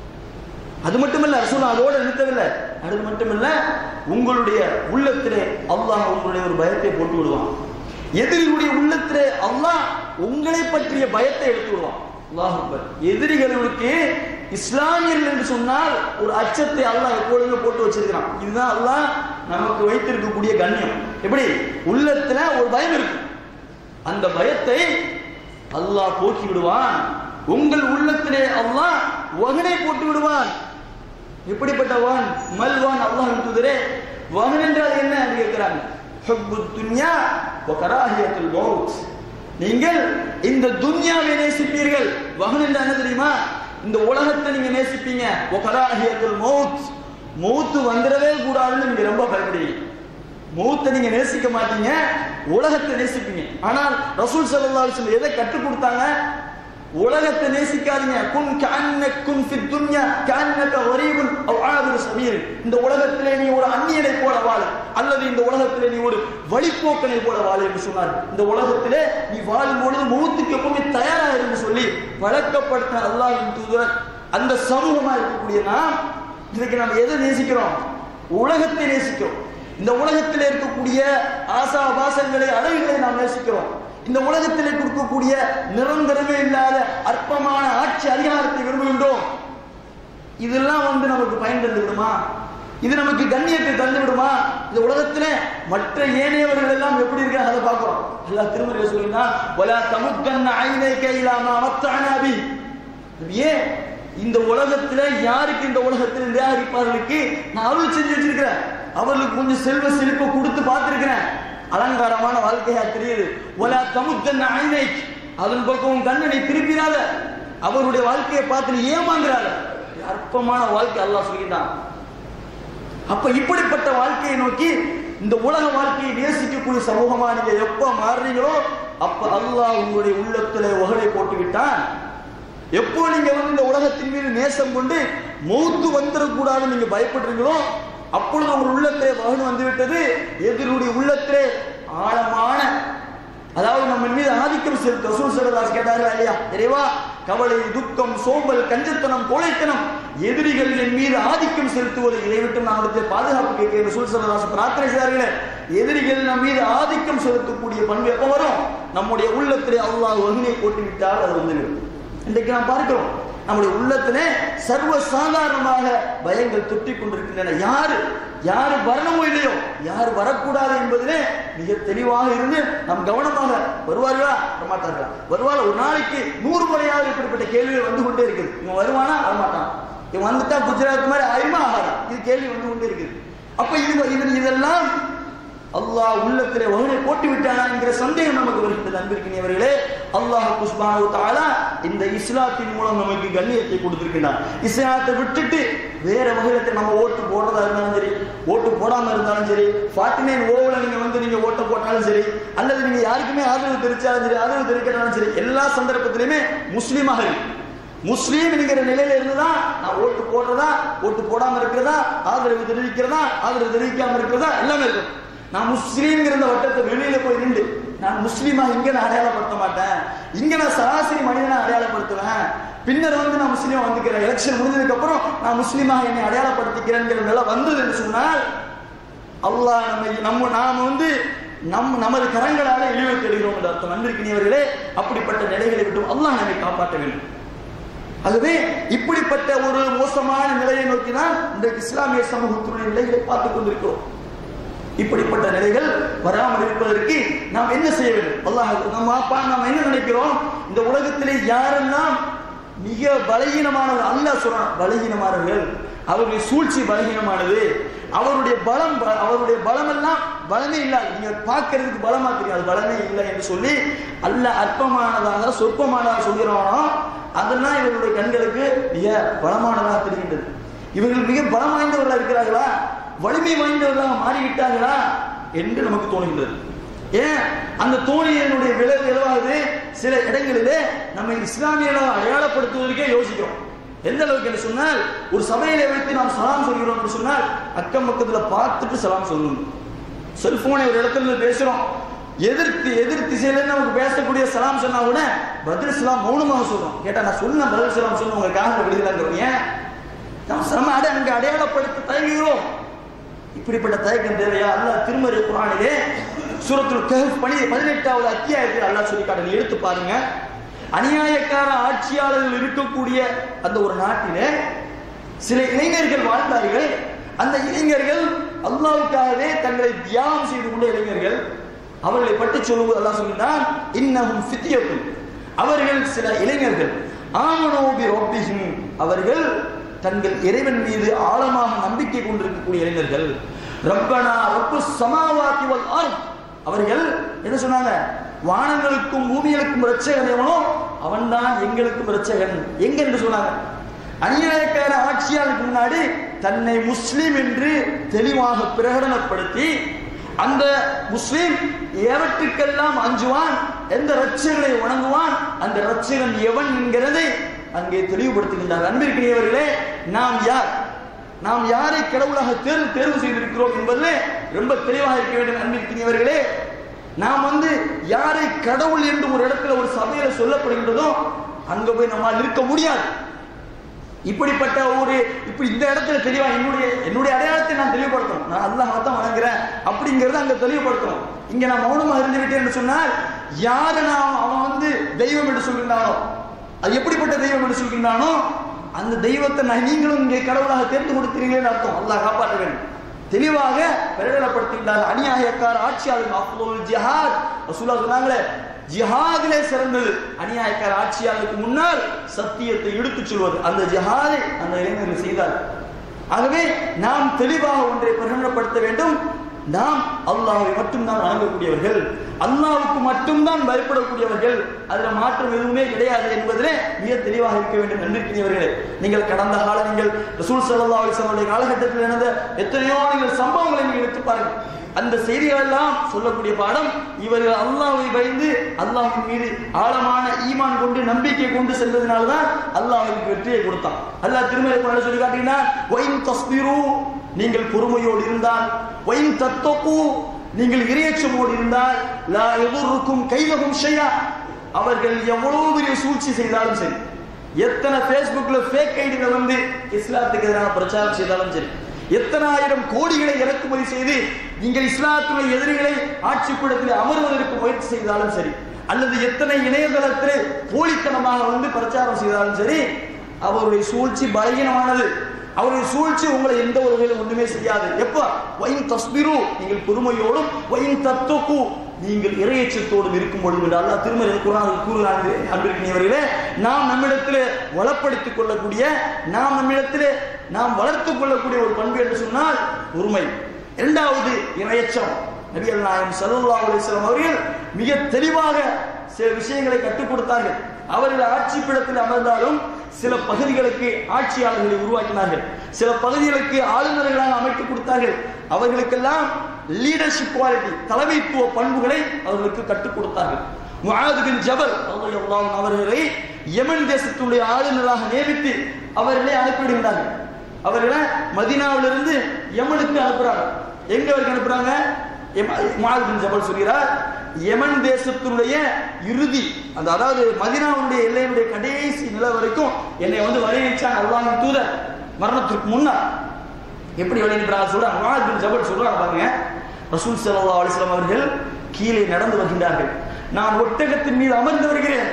அது மட்டுமல்ல ரசூல் அதோட நிறுத்தவில்லை அது மட்டுமல்ல உங்களுடைய உள்ளத்திலே அல்லாஹ் உங்களுடைய ஒரு பயத்தை போட்டு விடுவான் எதிரிகளுடைய உள்ளத்திலே அல்லாஹ் உங்களை பற்றிய பயத்தை எடுத்து விடுவான் அல்லாஹ் அக்பர் எதிரிகளுக்கு இஸ்லாமியர்கள் என்று சொன்னால் ஒரு அச்சத்தை அல்லாஹ் எப்பொழுதுமே போட்டு வச்சிருக்கிறான் இதுதான் அல்லாஹ் நமக்கு வைத்திருக்கக்கூடிய கண்ணியம் எப்படி உள்ளத்துல ஒரு பயம் இருக்கு அந்த பயத்தை அல்லாஹ் போக்கி விடுவான் உங்கள் உள்ளத்திலே அல்லாஹ் வகனை போட்டு விடுவான் எப்படிப்பட்ட வான் மல்வான் அல்லாஹ் தூதரே வகன் என்றால் என்ன என்று கேட்கிறாங்க ஹுப்பு துன்யா வ கராஹியத்துல் மௌத் நீங்கள் இந்த துன்யாவை நேசிப்பீர்கள் வகன் என்றால் என்ன தெரியுமா இந்த உலகத்தை நீங்க நேசிப்பீங்க வ கராஹியத்துல் மௌத் மௌத்து வந்துடவே கூடாதுன்னு நீங்க ரொம்ப பயப்படுவீங்க மௌத்தை நீங்க நேசிக்க மாட்டீங்க உலகத்தை நேசிப்பீங்க ஆனால் ரசூல் ஸல்லல்லாஹு அலைஹி வஸல்லம் எதை கற்றுக் கொடுத்தாங்க உலகத்தை நேசிக்காதீங்க குன் கஅன்னக்கும் ஃபித் துன்யா கஅன்னக கரீபுன் அவ் ஆபிரு சபீர் இந்த உலகத்திலே நீ ஒரு அந்நியனை போல வாழு அல்லது இந்த உலகத்திலே நீ ஒரு வழிப்போக்கனை போல வாழு என்று சொன்னார் இந்த உலகத்திலே நீ வாழும் பொழுது மௌத்துக்கு எப்பவுமே தயாரா என்று சொல்லி பழக்கப்படுத்த அல்லாஹ்வின் தூதர் அந்த சமூகமா இருக்கக்கூடிய நாம் இன்னைக்கு நாம் எதை நேசிக்கிறோம் உலகத்தை நேசிக்கிறோம் இந்த உலகத்தில் இருக்கக்கூடிய ஆசா பாசங்களை அழகுகளை நாம் நேசிக்கிறோம் இந்த உலகத்திலே கொடுக்கக்கூடிய நிரந்தரமே இல்லாத அற்பமான ஆட்சி அதிகாரத்தை விரும்புகின்றோம் இதெல்லாம் வந்து நமக்கு பயன் தந்து விடுமா இது நமக்கு கண்ணியத்தை தந்து விடுமா இந்த உலகத்துல மற்ற ஏனையவர்கள் எல்லாம் எப்படி இருக்காங்க அதை பார்க்கிறோம் அல்லாஹ் திருமறை சொல்லினா வலா தமுக்கன்ன ஐனை கைலாமா மத்தானாபி ஏன் இந்த உலகத்துல யாருக்கு இந்த உலகத்தில் நிராகரிப்பார்களுக்கு நான் அருள் செஞ்சு வச்சிருக்கிறேன் அவர்களுக்கு கொஞ்சம் செல்வ செழிப்பை கொடுத்து பார்த்திருக்கிறேன் அலங்காரமான வாழ்க்கையா தெரியுது ஒலா தமுத்தன் ஐனை அதன் பக்கம் உன் கண்ணனை திருப்பிடாத அவருடைய வாழ்க்கையை பார்த்து நீ ஏமாந்துறாத அற்பமான வாழ்க்கை அல்லாஹ் சொல்லிட்டான் அப்ப இப்படிப்பட்ட வாழ்க்கையை நோக்கி இந்த உலக வாழ்க்கையை நேசிக்கக்கூடிய சமூகமா நீங்க எப்ப மாறுறீங்களோ அப்ப அல்லாஹ் உங்களுடைய உள்ளத்துல ஒகலை போட்டு விட்டான் எப்போ நீங்க வந்து இந்த உலகத்தின் மீது நேசம் கொண்டு மௌத்து வந்துடக்கூடாதுன்னு நீங்க பயப்படுறீங்களோ அப்பொழுது உங்கள் உள்ளத்திலே மகன் வந்து விட்டது எதிரினுடைய உள்ளத்திலே ஆழமான அதாவது நம்ம மீது ஆதிக்கம் செலுத்த ரசூல் சரதாஸ் கேட்டார்கள் இல்லையா இறைவா கவலை துக்கம் சோம்பல் கஞ்சத்தனம் கோழைத்தனம் எதிரிகள் என் மீது ஆதிக்கம் செலுத்துவது இதை விட்டு நான் அவருக்கு பாதுகாப்பு கேட்கிறேன் ரசூல் சரதாஸ் பிரார்த்தனை செய்தார்களே எதிரிகள் நம் மீது ஆதிக்கம் செலுத்தக்கூடிய பண்பு எப்போ வரும் நம்முடைய உள்ளத்திலே அல்லாஹ் வகுனை போட்டு விட்டால் அது வந்துவிடும் இன்றைக்கு நாம் பார்க்கிறோம் நம்முடைய உள்ளத்திலே சர்வ சாதாரணமாக பயங்கள் தொட்டி கொண்டிருக்கின்றன யாரு யாரு வரணுமோ இல்லையோ யார் வரக்கூடாது என்பதிலே மிக தெளிவாக இருந்து நாம் கவனமாக வருவார்களா வரமாட்டார்களா வருவாள் ஒரு நாளைக்கு நூறு முறையாவது இப்படிப்பட்ட கேள்விகள் வந்து கொண்டே இருக்குது இவன் வருவானா வரமாட்டான் இவன் வந்துட்டா குஜராத் மாதிரி ஆயுமா ஆகாதா இது கேள்வி வந்து கொண்டே இருக்குது அப்ப இது இது இதெல்லாம் அல்லாஹ் உள்ளத்திலே வகுனை போட்டு விட்டானா என்கிற சந்தேகம் நமக்கு வருகின்றது அன்பிற்கினியவர்களே அல்லாஹ் குஸ்பானு தாலா இந்த இஸ்லாத்தின் மூலம் நமக்கு கண்ணியத்தை கொடுத்திருக்கிறான் இஸ்லாத்தை விட்டுட்டு வேற வகையில நம்ம ஓட்டு போடுறதா இருந்தாலும் சரி ஓட்டு போடாம இருந்தாலும் சரி ஃபார்ட்டி நைன் ஓவில் நீங்க வந்து நீங்க ஓட்டை போட்டாலும் சரி அல்லது நீங்க யாருக்குமே ஆதரவு தெரிவிச்சாலும் சரி ஆதரவு தெரிவிக்கிறாலும் சரி எல்லா சந்தர்ப்பத்திலுமே முஸ்லீமாக இருக்கு முஸ்லீம் என்கிற நிலையில இருந்துதான் நான் ஓட்டு போடுறதா ஓட்டு போடாம இருக்கிறதா ஆதரவு தெரிவிக்கிறதா ஆதரவு தெரிவிக்காம இருக்கிறதா எல்லாமே இருக்கும் நான் முஸ்லீம்ங்கிற இந்த வட்டத்தை வெளியில போய் நின்று நான் முஸ்லீமா இங்க நான் அடையாளப்படுத்த மாட்டேன் இங்க நான் சராசரி மனிதனை அடையாளப்படுத்துவேன் பின்னர் வந்து நான் முஸ்லீமா வந்துக்கிறேன் எலெக்ஷன் முடிஞ்சதுக்கு அப்புறம் நான் முஸ்லீமாக என்னை அடையாளப்படுத்திக்கிறேங்கிற நிலை வந்தது என்று சொன்னால் அல்லாஹ் நம்மை நம்ம நாம வந்து நம் நமது கரங்களால இழிவை தேடுகிறோம் என்ற அர்த்தம் அன்பிற்கினியவர்களே அப்படிப்பட்ட நிலைகளை விட்டு அல்லாஹ் நம்மை காப்பாற்ற வேண்டும் ஆகவே இப்படிப்பட்ட ஒரு மோசமான நிலையை நோக்கி தான் இந்த இஸ்லாமிய சமூகத்தினுடைய நிலைகளை பார்த்துக் கொண்டிருக்கிறோம் இப்படிப்பட்ட நிலைகள் வராமல் இருப்பதற்கு நாம் என்ன செய்ய வேண்டும் அல்லாஹ் நம்ம அப்பா நாம் என்ன நினைக்கிறோம் இந்த உலகத்திலே யாரெல்லாம் மிக பலகீனமானவர் அல்லாஹ் சொல்றான் பலகீனமானவர்கள் அவருடைய சூழ்ச்சி பலகீனமானது அவருடைய பலம் ப- அவருடைய பலம் எல்லாம் பலமே இல்லை நீங்க பார்க்கிறதுக்கு பலமா தெரியும் அது பலமே இல்லை என்று சொல்லி அல்ல அற்பமானதாக சொற்பமானதாக சொல்கிறானோ அதெல்லாம் இவருடைய கண்களுக்கு மிக பலமானதாக தெரிகின்றது இவர்கள் மிக பலம் வாய்ந்தவர்களா இருக்கிறார்களா வலிமை வாய்ந்தவர்களாக மாறிவிட்டார்களா என்று நமக்கு தோணுகின்றது ஏன் அந்த தோணியினுடைய விளைவு எதுவாகுது சில இடங்களிலே நம்ம இஸ்லாமியர்களாக அடையாளப்படுத்துவதற்கே யோசிக்கிறோம் எந்த அளவுக்கு என்று சொன்னால் ஒரு சபையில வைத்து நாம் சலாம் சொல்கிறோம் என்று சொன்னால் அக்கம் பக்கத்துல பார்த்துட்டு சலாம் சொல்லணும் செல்போனை ஒரு இடத்துல இருந்து பேசுறோம் எதிர்த்து எதிர் திசையில இருந்து நமக்கு பேசக்கூடிய சலாம் சொன்னா கூட பதில் சலாம் மௌனமாக சொல்றோம் கேட்டா நான் சொன்ன பதில் சலாம் சொன்ன உங்க காரணம் விடுதலாங்க ஏன் நாம் சம அடை அங்க அடையாளப்படுத்த தயங்குகிறோம் இப்படிப்பட்ட தயக்கம் தேவையா அல்லாஹ் திருமறை குரானிலே சூரத்துல் கஹஃப் பனி பதினெட்டாவது அத்தியாயத்தில் அல்லாஹ் சொல்லி காட்ட நீ எடுத்து பாருங்க அநியாயக்கார ஆட்சியாளர்கள் இருக்கக்கூடிய அந்த ஒரு நாட்டிலே சில இளைஞர்கள் வாழ்ந்தார்கள் அந்த இளைஞர்கள் அல்லாவுக்காகவே தங்களை தியாகம் செய்து கொண்ட இளைஞர்கள் அவர்களை பற்றி சொல்லுவது அல்லாஹ் சொல்லினான் இன்னஹும் ஃபித்யத்துன் அவர்கள் சில இளைஞர்கள் ஆமனோபி ரொப்பிஹிம் அவர்கள் தங்கள் இறைவன் மீது ஆழமாக நம்பிக்கை கொண்டிருக்கக்கூடிய இளைஞர்கள் ரப்பனா ரப்பு சமாவாத்தி வல் அர்த் அவர்கள் என்ன சொன்னாங்க வானங்களுக்கும் பூமிகளுக்கும் ரட்சகன் எவனோ அவன்தான் எங்களுக்கும் ரட்சகன் எங்க என்று சொன்னாங்க அநியாயக்கார ஆட்சியாளருக்கு முன்னாடி தன்னை முஸ்லிம் என்று தெளிவாக பிரகடனப்படுத்தி அந்த முஸ்லிம் எவற்றுக்கெல்லாம் அஞ்சுவான் எந்த ரட்சகனை வணங்குவான் அந்த ரட்சகன் எவன் என்கிறதை அங்கே தெளிவுபடுத்துகின்றார் அன்பிற்கினியவர்களே நாம் யார் நாம் யாரை கடவுளாக தேர்வு தேர்வு செய்திருக்கிறோம் என்பது ரொம்ப தெளிவாக இருக்க வேண்டும் அன்பிற்கினியவர்களே நாம் வந்து யாரை கடவுள் என்று ஒரு இடத்துல ஒரு சபையில சொல்லப்படுகின்றதோ அங்க போய் நம்மால் இருக்க முடியாது இப்படிப்பட்ட ஒரு இப்படி இந்த இடத்துல தெளிவா என்னுடைய என்னுடைய அடையாளத்தை நான் தெளிவுபடுத்தணும் நான் அல்லாஹ் தான் வணங்குறேன் அப்படிங்கறத அங்க தெளிவுபடுத்தணும் இங்க நான் மௌனமா இருந்து விட்டேன் என்று சொன்னால் யாரை நான் அவன் வந்து தெய்வம் என்று சொல்கின்றானோ அது எப்படிப்பட்ட தெய்வம் என்று சொல்கின்றானோ அந்த தெய்வத்தை நான் நீங்களும் இங்கே கடவுளாக தேர்ந்து கொடுக்கிறீங்களேன்னு அர்த்தம் அல்லாஹ் காப்பாற்ற வேண்டும் தெளிவாக பிரகடனப்படுத்துகின்றார் அநியாயக்கார ஆட்சியாளர் அப்துல் ஜிஹாத் ரசூலா சொன்னாங்களே ஜிஹாதிலே சிறந்தது அநியாயக்கார ஆட்சியாளருக்கு முன்னால் சத்தியத்தை எடுத்துச் சொல்வது அந்த ஜிஹாதை அந்த இளைஞர்கள் செய்தார் ஆகவே நாம் தெளிவாக ஒன்றை பிரகடனப்படுத்த வேண்டும் நாம் அல்லாஹ்வை மட்டும்தான் வணங்கக்கூடியவர்கள் அல்லாஹ்வுக்கு மட்டும்தான் பயப்படக்கூடியவர்கள் அதுல மாற்றம் எதுவுமே கிடையாது என்பதிலே மிக தெளிவாக இருக்க வேண்டும் நன்றிருக்கிறவர்களே நீங்கள் கடந்த கால நீங்கள் ரசூல் ஸல்லல்லாஹு அலைஹி வஸல்லம் காலகட்டத்தில் நடந்த எத்தனையோ நீங்கள் சம்பவங்களை நீங்கள் எடுத்து பாருங்கள் அந்த செய்திகள் எல்லாம் சொல்லக்கூடிய பாடம் இவர்கள் அல்லாஹ்வை பயந்து அல்லாஹ்வின் மீது ஆழமான ஈமான் கொண்டு நம்பிக்கை கொண்டு சென்றதினால்தான் அல்லாஹ் அவருக்கு வெற்றியை கொடுத்தான் அல்லாஹ் திருமலை குரானில் சொல்லி காட்டினார் ஒயின் தஸ்பிரு நீங்கள் பொறுமையோடு இருந்தால் ஒயின் தத்தொக்கு நீங்கள் இரையச்சமோடு இருந்தால் லா எதுருக்கும் கைலகும் ஷையா அவர்கள் எவ்வளவு பெரிய சூழ்ச்சி செய்தாலும் சரி எத்தனை Facebookல ஃபேக் ஐடிகள் வந்து இஸ்லாத்துக்கு எதிரான பிரச்சாரம் செய்தாலும் சரி எத்தனை ஆயிரம் கோடிகளை இறக்குமதி செய்து நீங்கள் இஸ்லாத்துடைய எதிரிகளை ஆட்சிக்கூடத்தில் அமர்வதற்கு முயற்சி செய்தாலும் சரி அல்லது எத்தனை இணையதளத்தில் போலித்தனமாக வந்து பிரச்சாரம் செய்தாலும் சரி அவருடைய சூழ்ச்சி பலகீனமானது அவருடைய சூழ்ச்சி உங்களை எந்த ஒரு வகையிலும் ஒன்றுமே செய்யாது எப்ப வயின் தஸ்பிரு நீங்கள் பொறுமையோடும் வயின் தத்துக்கு நீங்கள் இறையச்சத்தோடும் இருக்கும் பொழுது என்று அல்லாஹ் திருமறை குரான் கூறுகிறான் அன்பிருக்கிறவர்களே நாம் நம்மிடத்தில் வளப்படுத்திக் கொள்ளக்கூடிய நாம் நம்மிடத்தில் நாம் வளர்த்துக் கொள்ளக்கூடிய ஒரு பண்பு என்று சொன்னால் பொறுமை இரண்டாவது இறையச்சம் நபிகள் நாயம் சல்லல்லாஹு அலைஹி வஸல்லம் அவர்கள் மிக தெளிவாக சில விஷயங்களை கற்றுக் கொடுத்தார்கள் அவர்கள் ஆட்சி பீடத்தில் அமர்ந்தாலும் சில பகுதிகளுக்கு ஆட்சியாளர்களை உருவாக்கினார்கள் சில பகுதிகளுக்கு ஆளுநர்களாக அமைத்து கொடுத்தார்கள் அவர்களுக்கெல்லாம் லீடர்ஷிப் குவாலிட்டி தலைமைத்துவ பண்புகளை அவர்களுக்கு கற்றுக் கொடுத்தார்கள் முஆது பின் ஜபல் ரலியல்லாஹு அன்ஹு அவர்களை யமன் தேசத்துடைய ஆளுநராக நியமித்து அவர்களை அனுப்பிவிடுகிறார்கள் அவர்களை மதீனாவிலிருந்து யமனுக்கு அனுப்புறாங்க எங்க வரைக்கும் அனுப்புறாங்க முஆது பின் ஜபல் சொல்கிறார் யமன் தேசத்தினுடைய இறுதி அந்த அதாவது மதினாவுடைய எல்லையினுடைய கடைசி நிலை வரைக்கும் என்னை வந்து வழியச்சான் அல்லாஹின் தூதர் மரணத்திற்கு முன்னால் எப்படி வழியனுப்புறாங்க சொல்றாங்க முஆத் பின் ஜபல் சொல்றாங்க பாருங்க ரசூல் ஸல்லல்லாஹு அலைஹி வஸல்லம் அவர்கள் கீழே நடந்து வருகின்றார்கள் நான் ஒட்டகத்தின் மீது அமர்ந்து வருகிறேன்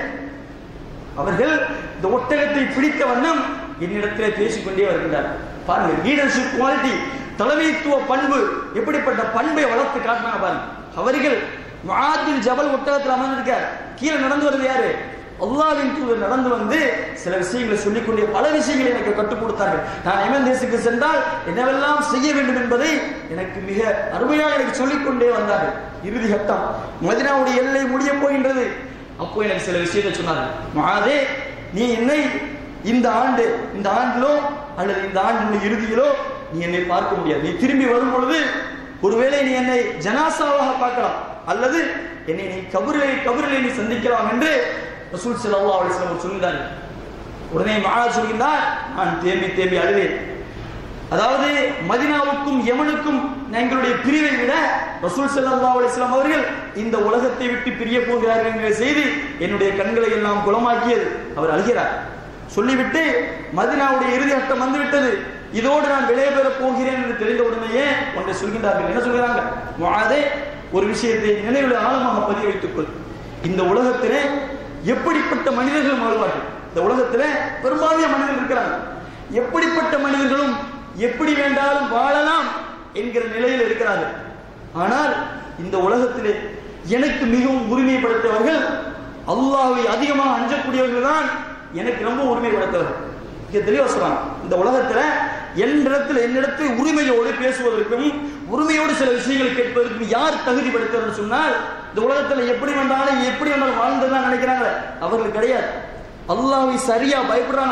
அவர்கள் இந்த ஒட்டகத்தை பிடித்த வண்ணம் என்னிடத்திலே பேசிக்கொண்டே வருகின்றார் பாருங்க லீடர்ஷிப் குவாலிட்டி தலைமைத்துவ பண்பு எப்படிப்பட்ட பண்பை வளர்த்து காட்டினாங்க பாருங்க அவர்கள் முஆத்தின் ஜபல் ஒட்டகத்தில் அமர்ந்திருக்கார் கீழே நடந்து வருது யாரு அல்லாவின் தூதர் நடந்து வந்து சில விஷயங்களை சொல்லிக்கொண்டே பல விஷயங்களை எனக்கு கற்றுக் கொடுத்தார்கள் நான் எமன் தேசத்துக்கு சென்றால் என்னவெல்லாம் செய்ய வேண்டும் என்பதை எனக்கு மிக அருமையாக எனக்கு சொல்லிக்கொண்டே வந்தார்கள் இறுதி கட்டம் மதினாவுடைய எல்லை முடிய போகின்றது அப்போ எனக்கு சில விஷயத்தை சொன்னார்கள் மாதே நீ என்னை இந்த ஆண்டு இந்த ஆண்டிலோ அல்லது இந்த ஆண்டினுடைய இறுதியிலோ நீ என்னை பார்க்க முடியாது நீ திரும்பி வரும் பொழுது ஒருவேளை நீ என்னை ஜனாசாவாக பார்க்கலாம் அல்லது என்னை நீ கபரிலே கபரிலே நீ சந்திக்கலாம் என்று ரசூல் ஸல்லல்லாஹு அலைஹி வஸல்லம் சொல்கிறார்கள் உடனே மாலா சொல்கின்றார் நான் தேம்பி தேம்பி அழுவேன் அதாவது மதினாவுக்கும் யமனுக்கும் எங்களுடைய பிரிவை விட ரசூல் ஸல்லல்லாஹு அலைஹி வஸல்லம் அவர்கள் இந்த உலகத்தை விட்டு பிரிய போகிறார்கள் என்கிற செய்தி என்னுடைய கண்களை எல்லாம் குளமாக்கியது அவர் அழுகிறார் சொல்லிவிட்டு மதினாவுடைய இறுதி அட்டம் வந்துவிட்டது இதோடு நான் விளைய பெறப் போகிறேன் என்று தெரிந்த உடனேயே ஒன்றை சொல்கின்றார்கள் என்ன சொல்கிறாங்க முஆதே ஒரு விஷயத்தை நினைவில் ஆழமாக பதிய வைத்துக் கொள் இந்த உலகத்திலே எப்படிப்பட்ட மனிதர்கள் வாழ்வார்கள் இந்த உலகத்திலே பெரும்பான்மைய மனிதர்கள் இருக்கிறாங்க எப்படிப்பட்ட மனிதர்களும் எப்படி வேண்டாலும் வாழலாம் என்கிற நிலையில் இருக்கிறார்கள் ஆனால் இந்த உலகத்திலே எனக்கு மிகவும் உரிமை படைத்தவர்கள் அல்லாஹ்வை அதிகமாக அஞ்சக்கூடியவர்கள் தான் எனக்கு ரொம்ப உரிமை படைத்தவர்கள் இங்க தெளிவா சொல்றாங்க இந்த உலகத்துல என்னிடத்தில் என்னிடத்தில் உரிமையோடு பேசுவதற்கும் உரிமையோடு சில விஷயங்களை கேட்பதற்கும் யார் தகுதி படுத்தவர் சொன்னால் இந்த உலகத்துல எப்படி வேண்டாலும் எப்படி வேண்டாலும் வாழ்ந்துதான் நினைக்கிறாங்களே அவர்கள் கிடையாது அல்லாஹ்வை சரியா பயப்படுறாங்களே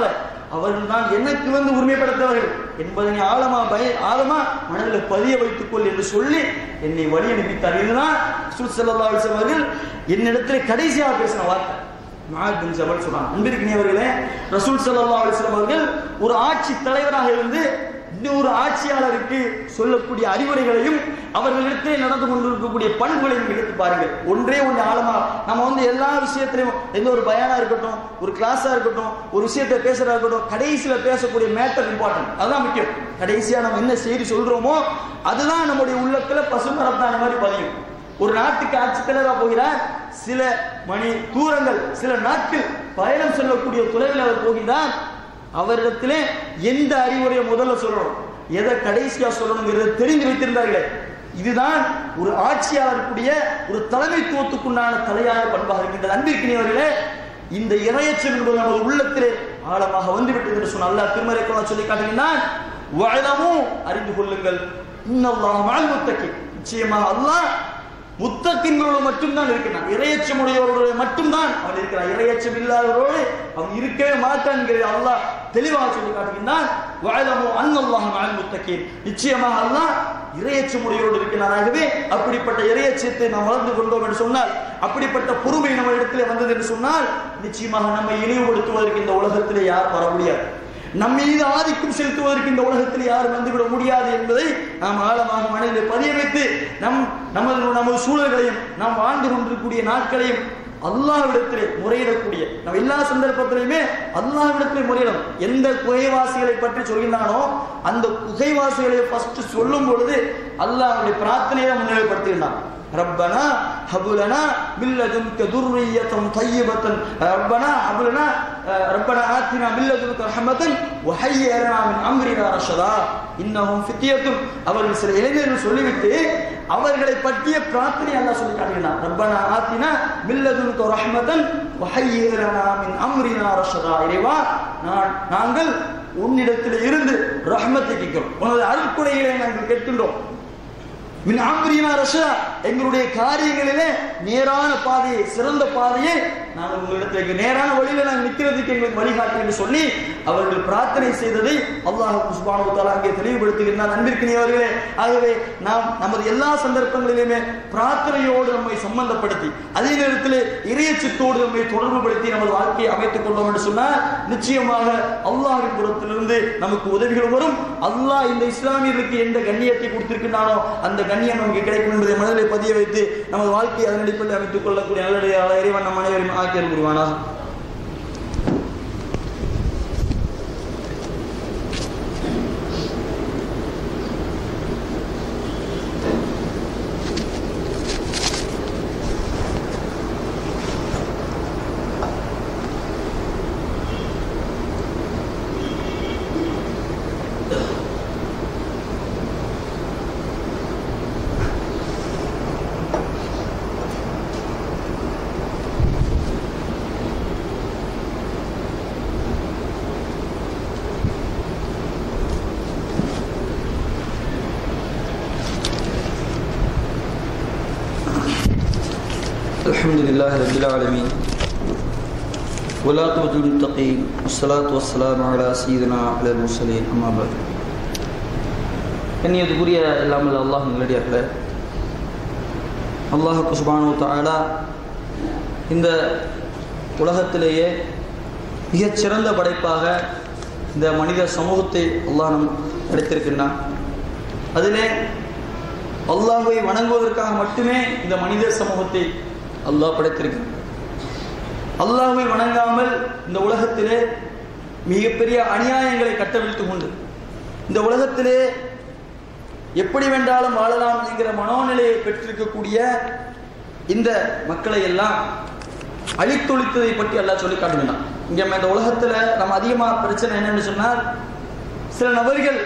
அவர்கள் தான் எனக்கு வந்து உரிமைப்படுத்தவர்கள் என்பதனை ஆழமா பய ஆழமா மனதில் பதிய வைத்துக் கொள் என்று சொல்லி என்னை வழி அனுப்பித்தார் இதுதான் ரசூல் ஸல்லல்லாஹு அலைஹி வஸல்லம் அவர்கள் என்னிடத்தில் கடைசியாக பேசின வார்த்தை முஆத் பின் ஜபல் சொன்னான் அன்பிற்கினியவர்களே ரசூல் ஸல்லல்லாஹு அலைஹி வஸல்லம் அவர்கள் ஒரு ஆட்சி தலைவராக இருந்து இன்னொரு ஆட்சியாளருக்கு சொல்லக்கூடிய அறிவுரைகளையும் அவர்களிடத்தே நடந்து கொண்டிருக்கக்கூடிய பண்புகளையும் எடுத்து பாருங்கள் ஒன்றே ஒன்று ஆழமா நம்ம வந்து எல்லா விஷயத்திலையும் எந்த ஒரு பயானா இருக்கட்டும் ஒரு கிளாஸா இருக்கட்டும் ஒரு விஷயத்தை பேசுறதா இருக்கட்டும் கடைசியில பேசக்கூடிய மேட்டர் இம்பார்ட்டன்ட் அதுதான் முக்கியம் கடைசியா நம்ம என்ன செய்தி சொல்றோமோ அதுதான் நம்முடைய உள்ளத்துல பசுமரத்தான மாதிரி பதியும் ஒரு நாட்டுக்கு ஆட்சி தலைவராக போகிறார் சில மணி தூரங்கள் சில நாட்கள் பயணம் செல்லக்கூடிய தொலைவில் அவர் போகிறார் அவரிடத்திலே எந்த அறிவுரையை முதல்ல சொல்லணும் எதை கடைசியா சொல்லணுங்கிறத தெரிந்து வைத்திருந்தார்களே இதுதான் ஒரு ஆட்சியாளருக்குரிய ஒரு தலைமைத்துவத்துக்குண்டான தலையாய பண்பாக இருக்கின்றது அன்பிற்கினியவர்களே இந்த இரையச்சம் என்பது நமது உள்ளத்திலே ஆழமாக வந்துவிட்டது என்று சொன்ன அல்லாஹ் திருமறை கொள்ள சொல்லி காட்டுகிறான் வயலமும் அறிந்து கொள்ளுங்கள் இன்னல்லாஹ் மஅல் முத்தகி நிச்சயமாக அல்லாஹ் முத்தத்தின்களோடு மட்டும்தான் இருக்கிறான் இரையச்சமுடையவர்களோடு மட்டும்தான் அவன் இருக்கிறான் இரையச்சம் இல்லாதவரோடு அவன் இருக்கவே மாட்டான் என்கிற அல்லாஹ் தெளிவாக சொல்லி காட்டுகின்றான் வயலமோ அன்னல்லாஹ் மஅல் முத்தகீன் நிச்சயமாக அல்லாஹ் இரையச்சமுடையோடு இருக்கிறாராகவே அப்படிப்பட்ட இரையச்சத்தை நாம் வளர்ந்து கொண்டோம் என்று சொன்னால் அப்படிப்பட்ட பொறுமை நம்ம இடத்திலே வந்தது என்று சொன்னால் நிச்சயமாக நம்மை இழிவுபடுத்துவதற்கு இந்த உலகத்திலே யார் வர முடியாது நம் மீது ஆதிக்கம் செலுத்துவதற்கு இந்த உலகத்தில் யாரும் வந்துவிட முடியாது என்பதை நாம் ஆழமாக மனதில் பதிய வைத்து நம் நமது நமது சூழல்களையும் நாம் வாழ்ந்து கொண்டிருக்கக்கூடிய நாட்களையும் அல்லாஹ்விடத்திலே முறையிடக்கூடிய நம்ம எல்லா சந்தர்ப்பத்திலையுமே அல்லாஹ்விடத்திலே முறையிடும் எந்த குகைவாசிகளை பற்றி சொல்கின்றானோ அந்த குகைவாசிகளை ஃபர்ஸ்ட் சொல்லும் பொழுது அல்லாஹ்வுடைய பிரார்த்தனையை முன்னிலைப்படுத்தியிருந்தான் ربنا هب لنا من لدنك ذرية طيبة ربنا هب لنا ربنا آتنا من لدنك رحمة وهيئ لنا من أمرنا رشدا இன்னமும் ஃபித்தியத்தும் அவர்கள் சில இளைஞர்கள் சொல்லிவிட்டு அவர்களை பற்றிய பிரார்த்தனை அல்லாஹ் சொல்லி காட்டுகிறான் ரப்பனா ஆத்தினா மில்லதுன்க ரஹ்மதன் வஹய்யிஹ் லனா மின் அம்ரினா ரஷதா இறைவா நான் நாங்கள் உன்னிடத்தில் இருந்து ரஹ்மத்தை கேட்கிறோம் உனது அருட்கொடைகளை நாங்கள் கேட்கின்றோம் மின் ஆம்பரினா ரஷா எங்களுடைய காரியங்களிலே நேரான பாதையை சிறந்த பாதையை நாங்கள் உங்களிடத்தில் நேரான வழியில நாங்கள் நிற்கிறதுக்கு எங்களுக்கு வழிகாட்டு என்று சொல்லி அவர்கள் பிரார்த்தனை செய்ததை அல்லாஹ் சுபானு தாலா அங்கே தெளிவுபடுத்துகின்றார் அன்பிற்கினியவர்களே ஆகவே நாம் நமது எல்லா சந்தர்ப்பங்களிலுமே பிரார்த்தனையோடு நம்மை சம்பந்தப்படுத்தி அதே நேரத்தில் இறையச்சத்தோடு நம்மை தொடர்புபடுத்தி நமது வாழ்க்கையை அமைத்துக் கொண்டோம் என்று சொன்னால் நிச்சயமாக அல்லாஹின் புறத்திலிருந்து நமக்கு உதவிகள் வரும் அல்லாஹ் இந்த இஸ்லாமியர்களுக்கு எந்த கண்ணியத்தை கொடுத்திருக்கின்றானோ அந்த கண்ணியம் நமக்கு கிடைக்கும் என்பதை மனதில் பதிய வைத்து நமது வாழ்க்கையை அதன் அடிப்படையில் அமைத்துக் கொள்ளக்கூடிய நல்லடைய இறைவன் நம் அனைவரும் ஆக்கியல் புரிவானாக الحمد لله رب العالمين والعاقبة للمتقين والصلاة والسلام على سيدنا على المرسلين أما بعد கண்ணியத்துக்குரிய இல்லாமல் அல்லாஹ் நல்லடியார்களே அல்லாஹுக்கு சுபானு தாலா இந்த உலகத்திலேயே மிகச்சிறந்த படைப்பாக இந்த மனித சமூகத்தை அல்லாஹ் நம் படைத்திருக்கின்றான் அதிலே அல்லாஹ்வை வணங்குவதற்காக மட்டுமே இந்த மனித சமூகத்தை அல்லாஹ் படைத்திருக்கிறான் அல்லாஹ்வை வணங்காமல் இந்த உலகத்திலே மிகப்பெரிய அநியாயங்களை கட்டவிழ்த்து கொண்டு இந்த உலகத்திலே எப்படி வேண்டாலும் வாழலாம் என்கிற மனோநிலையை பெற்றிருக்கக்கூடிய இந்த மக்களை எல்லாம் அழித்தொழித்ததை பற்றி அல்லாஹ் சொல்லி காட்டுகிறான் இங்க நம்ம இந்த உலகத்துல நம்ம அதிகமாக பிரச்சனை என்னன்னு சொன்னால் சில நபர்கள்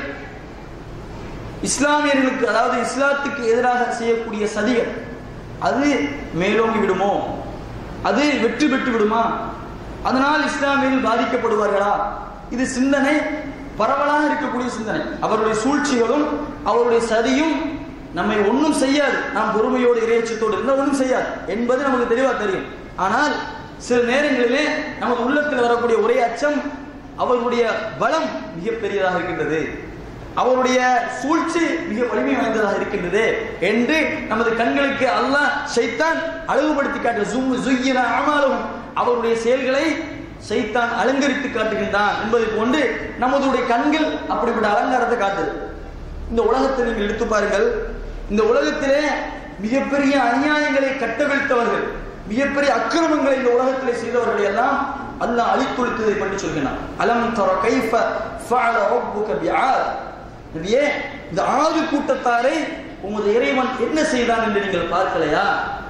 இஸ்லாமியர்களுக்கு அதாவது இஸ்லாத்துக்கு எதிராக செய்யக்கூடிய சதிகள் அது மேலோங்கி விடுமோ அது வெற்றி பெற்று விடுமா அதனால் இஸ்லாமியர்கள் பாதிக்கப்படுவார்களா இது சிந்தனை பரவலாக இருக்கக்கூடிய சிந்தனை அவருடைய சூழ்ச்சிகளும் அவருடைய சதியும் நம்மை ஒன்றும் செய்யாது நாம் பொறுமையோடு இறையச்சத்தோடு இருந்தால் ஒன்றும் செய்யாது என்பது நமக்கு தெளிவாக தெரியும் ஆனால் சில நேரங்களிலே நமது உள்ளத்தில் வரக்கூடிய ஒரே அச்சம் அவருடைய பலம் மிக பெரியதாக இருக்கின்றது அவருடைய சூழ்ச்சி மிக வலிமை வாய்ந்ததாக இருக்கின்றது என்று நமது கண்களுக்கு அல்லாஹ் சைத்தான் அழகுபடுத்தி காட்டு சும் சுய்யின அமாலும் அவருடைய செயல்களை சைத்தான் அலங்கரித்து காட்டுகின்றான் என்பதை போன்று நமதுடைய கண்கள் அப்படிப்பட்ட அலங்காரத்தை காட்டுது இந்த உலகத்தை நீங்கள் எடுத்து பாருங்கள் இந்த உலகத்திலே மிகப்பெரிய அநியாயங்களை கட்டவிழ்த்தவர்கள் மிகப்பெரிய அக்கிரமங்களை இந்த உலகத்திலே செய்தவர்களை எல்லாம் அல்லாஹ் அழித்தொழித்ததை பற்றி சொல்கிறான் அலம் தர கைஃப ஃபஅல ரப்புக பிஆத் நபியே இந்த ஆறு கூட்டத்தாரை உமது இறைவன் என்ன செய்தான் என்று நீங்கள் பார்க்கலையா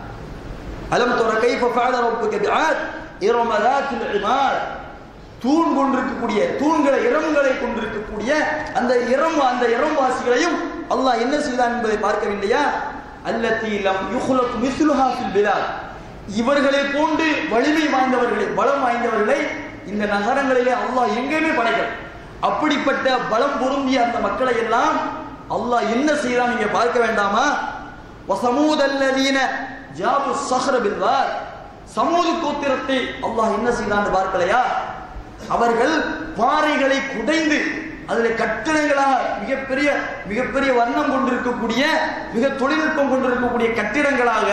அலம் தர கைஃப ஃபஅல ரப்புக பிஆத் இரம ذاتில் இமாத் தூண் கொண்டிருக்கக்கூடிய தூண்களை இரம்களை கொண்டிருக்கக்கூடிய அந்த இரம் அந்த இரம்வாசிகளையும் அல்லாஹ் என்ன செய்தான் என்பதை பார்க்கவில்லையா அல்லத்தி லம் யுஹ்லக் மிஸ்லுஹா ஃபில் பிலாத் இவர்களை போன்று வலிமை வாய்ந்தவர்களை பலம் வாய்ந்தவர்களை இந்த நகரங்களிலே அல்லாஹ் எங்கேயுமே படைக்கல அப்படிப்பட்ட பலம் பொருந்திய அந்த மக்களை எல்லாம் அல்லாஹ் என்ன செய்தான் நீங்க பார்க்க வேண்டாமா வசமூதல்லதீன ஜாபு சஹ்ர பில்வார் சமூக கோத்திரத்தை அல்லாஹ் என்ன செய்தான் பார்க்கலையா அவர்கள் பாறைகளை குடைந்து அதில் கட்டிடங்களாக மிகப்பெரிய மிகப்பெரிய வண்ணம் கொண்டிருக்கக்கூடிய மிக தொழில்நுட்பம் கொண்டிருக்கக்கூடிய கட்டிடங்களாக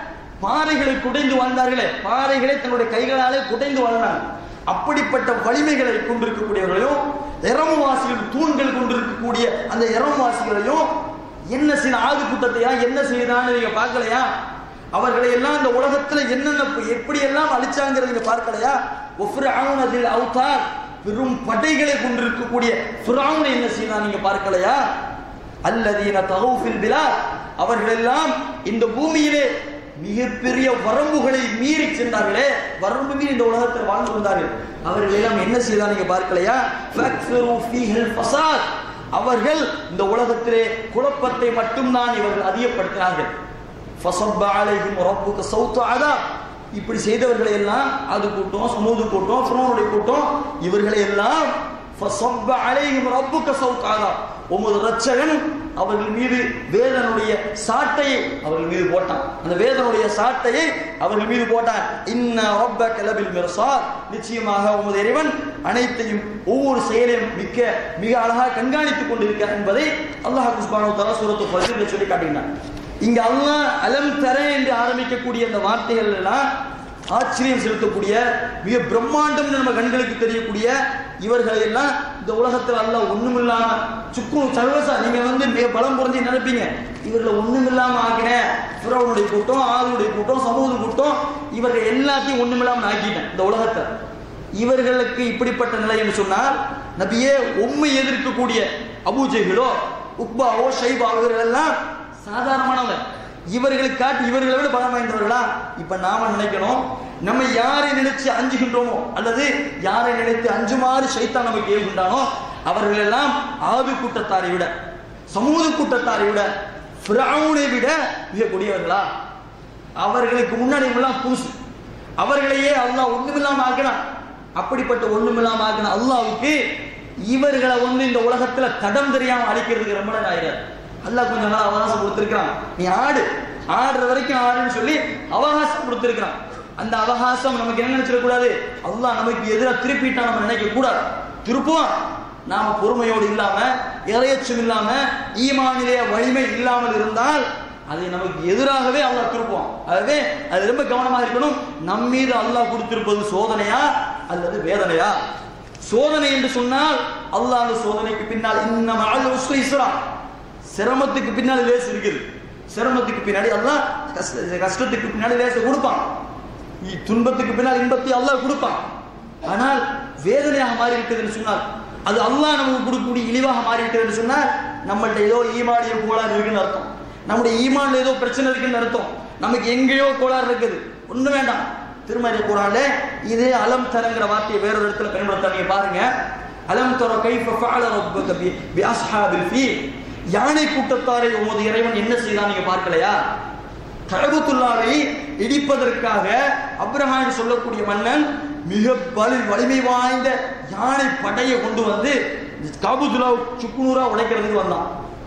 பாறைகளை குடைந்து வாழ்ந்தார்களே பாறைகளை தன்னுடைய கைகளாலே குடைந்து வாழ்ந்தாங்க அப்படிப்பட்ட வலிமைகளை கொண்டிருக்கக்கூடியவர்களையும் இரமவாசிகள் தூண்கள் கொண்டிருக்கக்கூடிய அந்த இரமவாசிகளையும் என்ன செய்த ஆது கூட்டத்தையா என்ன செய்தான்னு நீங்க பார்க்கலையா அவர்களை எல்லாம் இந்த உலகத்துல என்னென்ன எப்படி எல்லாம் அழிச்சாங்கிறத நீங்க பார்க்கலையா ஒஃப்ரவுன் அதில் அவுத்தார் பெரும் படைகளை கொண்டிருக்கக்கூடிய ஃபிரவுனை என்ன செய்தான் நீங்க பார்க்கலையா அல்லதீன தகவுஃபில் பிலாத் அவர்கள் எல்லாம் இந்த பூமியிலே மிகப்பெரிய வரம்புகளை மீறி சென்றார்களே வரம்பு மீறி இந்த உலகத்தில் வாழ்ந்து வந்தார்கள் அவர்கள் எல்லாம் என்ன செய்தார் நீங்க பார்க்கலையா ஃபக்ஃபிரு ஃபீஹில் ஃபசாத் அவர்கள் இந்த உலகத்திலே குழப்பத்தை மட்டும்தான் இவர்கள் அதிகப்படுத்தினார்கள் ஃபஸப்ப அலைஹிம் ரப்புக சௌத்த அதாப் இப்படி செய்தவர்களை எல்லாம் அது கூட்டம் சமூது கூட்டம் ஃபிரௌனுடைய கூட்டம் இவர்களை எல்லாம் ஃபஸப்ப அலைஹிம் ரப்புக சௌத்த அதாப் உமது ரட்சகன் அவர்கள் மீது வேதனுடைய சாட்டையை அவர்கள் மீது போட்டான் அந்த வேதனுடைய சாட்டையை அவர்கள் மீது போட்டான் இன்ன ரப்பக லபில் மிர்சாத் நிச்சயமாக உமது இறைவன் அனைத்தையும் ஒவ்வொரு செயலையும் மிக்க மிக அழகாக கண்காணித்துக் கொண்டிருக்கிறார் என்பதை அல்லாஹ் சுப்ஹானஹு வ தஆலா சூரத்து ஃபஜ்ரில் சொல்லி காட்டுகிறான் இங்க அல்லாஹ் அலம் தர என்று ஆரம்பிக்கக்கூடிய அந்த வார்த்தைகள் எல்லாம் ஆச்சரியம் செலுத்தக்கூடிய மிக பிரம்மாண்டம் நம்ம கண்களுக்கு தெரியக்கூடிய இவர்களை எல்லாம் இந்த உலகத்தில் அல்லாஹ் ஒண்ணுமில்லாம சுக்கு சர்வசா நீங்க வந்து மிக பலம் புரிஞ்சு நினைப்பீங்க இவர்களை ஒண்ணுமில்லாம ஆக்கினேன் பிறவனுடைய கூட்டம் ஆளுடைய கூட்டம் சமூக கூட்டம் இவர்கள் எல்லாத்தையும் ஒண்ணுமில்லாம ஆக்கிட்டேன் இந்த உலகத்தை இவர்களுக்கு இப்படிப்பட்ட நிலை என்று சொன்னால் நபியே உண்மை எதிர்க்கக்கூடிய அபூஜைகளோ உக்பாவோ ஷைபாவோ இவர்கள் எல்லாம் சாதாரணமானவங்க இவர்களை காட்டி இவர்களை விட பலம் வாய்ந்தவர்களா இப்ப நாம நினைக்கணும் நம்ம யாரை நினைச்சு அஞ்சுகின்றோமோ அல்லது யாரை நினைத்து அஞ்சுமாறு சைத்தான் நமக்கு ஏவுகின்றானோ அவர்கள் எல்லாம் ஆது கூட்டத்தாரை விட சமூக கூட்டத்தாரை விட ஃபிரௌனை விட மிக கொடியவர்களா அவர்களுக்கு முன்னாடி எல்லாம் பூசு அவர்களையே அல்லாஹ் ஒண்ணுமில்லாம ஆக்கினான் அப்படிப்பட்ட ஒண்ணுமில்லாம ஆக்கின அல்லாவுக்கு இவர்களை வந்து இந்த உலகத்துல தடம் தெரியாம அழிக்கிறதுக்கு ரொம்ப நேரம் ஆயிடாது அல்லாஹ் கொஞ்சம் நாள் அவகாசம் கொடுத்திருக்கிறான் நீ ஆடு ஆடுற வரைக்கும் ஆடுன்னு சொல்லி அவகாசம் கொடுத்திருக்கிறான் அந்த அவகாசம் நமக்கு என்ன நினைச்சிடக்கூடாது அல்லாஹ் நமக்கு எதிராக திருப்பிட்டா நம்ம நினைக்க கூடாது திருப்புவான் நாம பொறுமையோடு இல்லாம இறையச்சம் இல்லாம ஈமானிலே வலிமை இல்லாமல் இருந்தால் அதை நமக்கு எதிராகவே அல்லாஹ் திருப்புவான் ஆகவே அது ரொம்ப கவனமா இருக்கணும் நம் மீது அல்லாஹ் கொடுத்திருப்பது சோதனையா அல்லது வேதனையா சோதனை என்று சொன்னால் அல்லாஹ் அந்த சோதனைக்கு பின்னால் இன்னும் அல் உஸ்ரி இஸ்ரா சிரமத்துக்கு பின்னாடி லேசு இருக்குது சிரமத்துக்கு பின்னாடி அல்லாஹ் கஷ்ட கஷ்டத்துக்கு பின்னாடி லேச கொடுப்பான் இ- துன்பத்துக்கு பின்னால் இன்பத்தை அல்லாஹ் கொடுப்பான் ஆனால் வேதனையாக மாறி இருக்குதுன்னு சொன்னால் அது அல்லாஹ் நமக்கு கொடுக்கக்கூடிய இழிவாக மாறி இருக்குதுன்னு சொன்னால் நம்மள்ட்ட ஏதோ ஈமானிய கோளாறு இருக்குன்னு அர்த்தம் நம்முடைய ஈமான்ல ஏதோ பிரச்சனை இருக்குன்னு அர்த்தம் நமக்கு எங்கேயோ கோளாறு இருக்குது ஒண்ணு வேண்டாம் திருமறை குரான்ல இதே அலம் தரங்கிற வார்த்தையை வேறொரு இடத்துல பயன்படுத்த நீங்க பாருங்க அலம் தர கைஃப ஃபஅல ரப்புக பி பி அஸ்ஹாபில் ஃபீல் யானை கூட்டத்தாரை உமது இறைவன் என்ன செய்தான் நீங்க பார்க்கலையா கழகத்துள்ளாவை இடிப்பதற்காக அப்ரஹாம் சொல்லக்கூடிய மன்னன் மிக பலி வலிமை வாய்ந்த யானை படையை கொண்டு வந்து காபுத்துல்லா சுக்குநூறா உடைக்கிறதுக்கு வந்தான்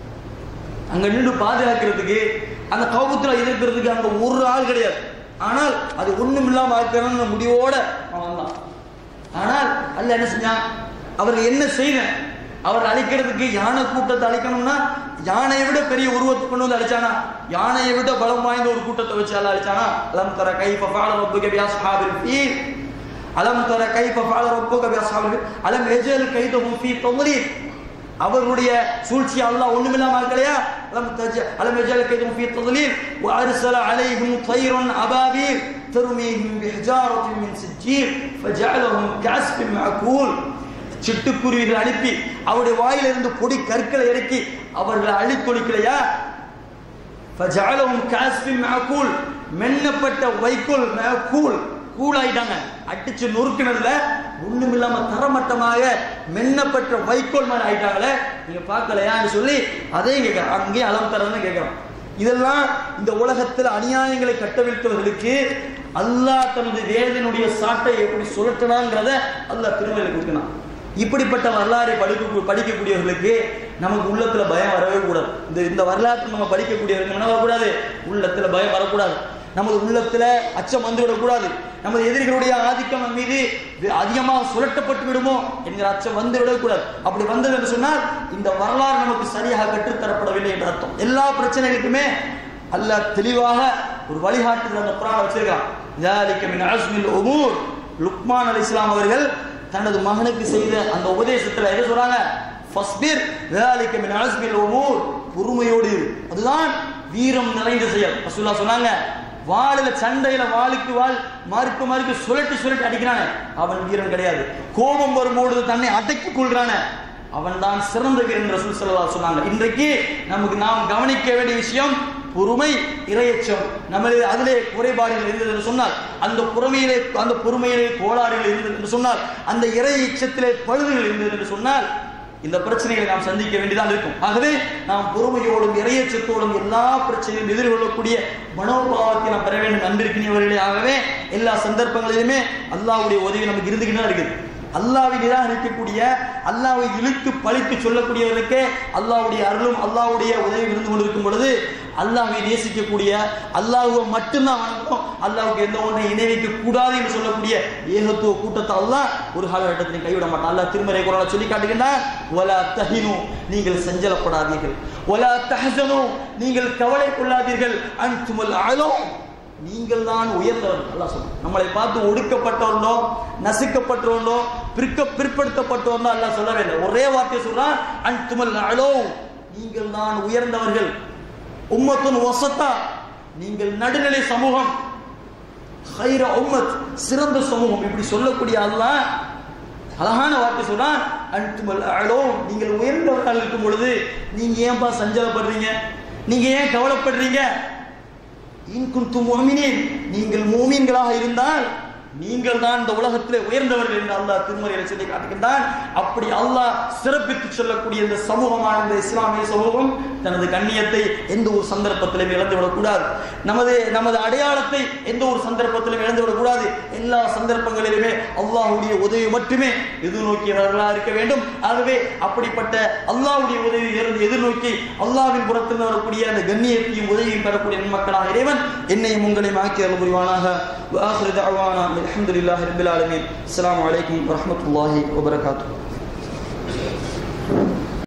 அங்க நின்று பாதுகாக்கிறதுக்கு அந்த கவுபத்துல எதிர்க்கிறதுக்கு அங்க ஒரு ஆள் கிடையாது ஆனால் அது ஒண்ணும் இல்லாம ஆக்கிறன்னு முடிவோட அவன் வந்தான் ஆனால் அல்ல என்ன செஞ்சான் அவர்கள் என்ன செய்த அவர் அழிக்கிறதுக்கு யானை கூட்டத்தை அழிக்கணும்னா யானையை விட பெரிய உருவத்தை கொண்டு வந்து அழிச்சானா யானையை விட பலம் வாய்ந்த ஒரு கூட்டத்தை வச்சு அல்ல அழிச்சானா அலம் தர கை பஃபால ரப்புக பி அஸ்ஹாபில் ஃபீல் அலம் தர கை பஃபால ரப்புக பி அஸ்ஹாபில் ஃபீல் அலம் எஜல் கைதஹும் ஃபீ தம்ரீத் அவர்களுடைய சூழ்ச்சி அல்லாஹ் ஒண்ணுமில்லாம இருக்கலையா அலம் தஜ அலம் எஜல் கைதஹும் ஃபீ தம்லீல் வ அர்ஸல அலைஹிம் தைரன் அபாபீல் தர்மீஹிம் பிஹஜாரத்தின் மின் சிஜ்ஜீல் ஃபஜஅலஹும் கஸ்பின் மஅகூல் சிட்டுக்குருவிகள் அனுப்பி அவருடைய வாயிலிருந்து பொடி கற்களை இறக்கி அவர்களை அழித்தொழிக்கலையா ஃபஜஅலஹும் காஸ்பின் மஅகூல் மென்னப்பட்ட வைக்கோல் மஅகூல் கூலாயிட்டாங்க அடிச்சு நொறுக்கினதுல ஒண்ணுமில்லாம தரமட்டமாக மென்னப்பட்ட வைக்கோல் மாதிரி ஆயிட்டாங்களே நீங்க பார்க்கலையான்னு சொல்லி அதையும் கேட்கறோம் அங்கேயும் அளவு தரன்னு கேட்கறோம் இதெல்லாம் இந்த உலகத்தில் அநியாயங்களை கட்டவிழ்த்தவர்களுக்கு அல்லாஹ் தனது வேதனுடைய சாட்டை எப்படி சுழட்டனாங்கிறத அல்லாஹ் திருமலையில் கொடுக்கணும் இப்படிப்பட்ட வரலாறை படிக்க படிக்கக்கூடியவர்களுக்கு நமக்கு உள்ளத்துல பயம் வரவே கூடாது இந்த இந்த வரலாற்று நம்ம படிக்கக்கூடியவர்களுக்கு என்ன வரக்கூடாது உள்ளத்துல பயம் வரக்கூடாது நமது உள்ளத்துல அச்சம் வந்து விடக்கூடாது நமது எதிரிகளுடைய ஆதிக்கம் நம் மீது வி- அதிகமாக சுழட்டப்பட்டு விடுமோ என்கிற அச்சம் வந்து விடக்கூடாது அப்படி வந்தது என்று சொன்னால் இந்த வரலாறு நமக்கு சரியாக கற்றுத்தரப்படவில்லை என்ற அர்த்தம் எல்லா பிரச்சனைகளுக்குமே அல்லாஹ் தெளிவாக ஒரு வழிகாட்டுதல் அந்த குரானை வச்சிருக்கான் ذَلِكَ مِنْ عَزْمِ الْأُمُورِ லுக்மான் அலைஹிஸ்ஸலாம் அவர்கள் தனது மகனுக்கு செய்த அந்த உபதேசத்துல என்ன சொல்றாங்க ஃபஸ்பிர் ذَلِكَ مِنْ عَزْمِ الْأُمُورِ பொறுமையோடு இரு அதுதான் வீரம் நிறைந்த செயல் ரசூலுல்லாஹ் சொன்னாங்க வாளில சண்டையில வாளுக்கு வாள் மார்க்கு மார்க்கு சுழட்டி சுழட்டி அடிக்கிறானே அவன் வீரன் கிடையாது கோபம் வரும்போது தன்னை அடக்கிக் கொள்றானே அவன் தான் சிறந்த வீரன் ரசூல் ஸல்லல்லாஹு அலைஹி சொன்னாங்க இன்றைக்கு நமக்கு நாம் கவனிக்க வேண்டிய விஷயம் பொறுமை இரையச்சம் நம்மளது அதிலே குறைபாடுகள் இருந்தது என்று சொன்னால் அந்த பொறுமையிலே அந்த பொறுமையிலே கோளாறுகள் இருந்தது என்று சொன்னால் அந்த இரையச்சத்திலே பழுதுகள் இருந்தது என்று சொன்னால் இந்த பிரச்சனைகளை நாம் சந்திக்க வேண்டியதாக இருக்கும் ஆகவே நாம் பொறுமையோடும் இரையச்சத்தோடும் எல்லா பிரச்சனையும் எதிர்கொள்ளக்கூடிய மனோபாவத்தை நாம் பெற வேண்டும் அன்பிருக்கிறவர்களே ஆகவே எல்லா சந்தர்ப்பங்களிலுமே அல்லாஹ்வுடைய உதவி நமக்கு இருந்துகிட்டு தான் இருக்குது அல்லாவை நிராகரிக்கக்கூடிய அல்லாவை இழுத்து பழித்து சொல்லக்கூடியவர்களுக்கு அல்லாவுடைய அருளும் அல்லாவுடைய உதவி இருந்து கொண்டிருக்கும் பொழுது அல்லாவை நேசிக்கக்கூடிய அல்லாஹ்வை மட்டும்தான் வணங்கும் அல்லாவுக்கு எந்த ஒன்றை இணை வைக்க கூடாது என்று சொல்லக்கூடிய ஏகத்துவ கூட்டத்தை அல்லாஹ் ஒரு காலகட்டத்தில் கைவிட மாட்டான் அல்லாஹ் திருமறை குரலை சொல்லி காட்டுகின்றான் ஒலா தஹினு நீங்கள் சஞ்சலப்படாதீர்கள் ஒலா தஹசனு நீங்கள் கவலை கொள்ளாதீர்கள் அன்துமல் அலோம் நீங்கள் தான் உயர்ந்தவர்கள் அல்லாஹ் சொல்றான் நம்மளை பார்த்து ஒடுக்கப்பட்டவர்களோ நசுக்கப்பட்டவர்களோ பிற்க பிற்படுத்தப்பட்டவர்களோ அல்லாஹ் சொல்லவே இல்லை ஒரே வார்த்தை சொல்றான் அன்துமல் அலோ நீங்கள் தான் உயர்ந்தவர்கள் உம்மத்துன் வசத்தா நீங்கள் நடுநிலை சமூகம் ஹைர உம்மத் சிறந்த சமூகம் இப்படி சொல்லக்கூடிய அல்லாஹ் அழகான வார்த்தை சொல்றான் அன்துமல் அலோ நீங்கள் உயர்ந்தவர்கள் இருக்கும் பொழுது நீங்க ஏன்பா சஞ்சலப்படுறீங்க நீங்க ஏன் கவலைப்படுறீங்க இன் குன்தும் முஃமினீன் நீங்கள் மூமீன்களாக இருந்தால் நீங்கள் தான் இந்த உலகத்திலே உயர்ந்தவர்கள் என்று அல்லாஹ் திருமறையில் சொல்லி காட்டுகின்றான் அப்படி அல்லாஹ் சிறப்பித்து சொல்லக்கூடிய இந்த சமூகமான இந்த இஸ்லாமிய சமூகம் தனது கண்ணியத்தை எந்த ஒரு சந்தர்ப்பத்திலும் இழந்து விடக்கூடாது நமது நமது அடையாளத்தை எந்த ஒரு சந்தர்ப்பத்திலும் இழந்து விடக்கூடாது எல்லா சந்தர்ப்பங்களிலுமே அல்லாஹ்வுடைய உதவி மட்டுமே எதிர்நோக்கியவர்களாக இருக்க வேண்டும் ஆகவே அப்படிப்பட்ட அல்லாஹ்வுடைய உதவி இருந்து எதிர்நோக்கி அல்லாஹ்வின் புறத்தில் வரக்கூடிய அந்த கண்ணியத்தையும் உதவியும் பெறக்கூடிய மக்களாக இறைவன் என்னையும் உங்களையும் ஆக்கி அருள் புரிவானாக وآخر دعوانا الحمد لله رب العالمين السلام عليكم ورحمة الله وبركاته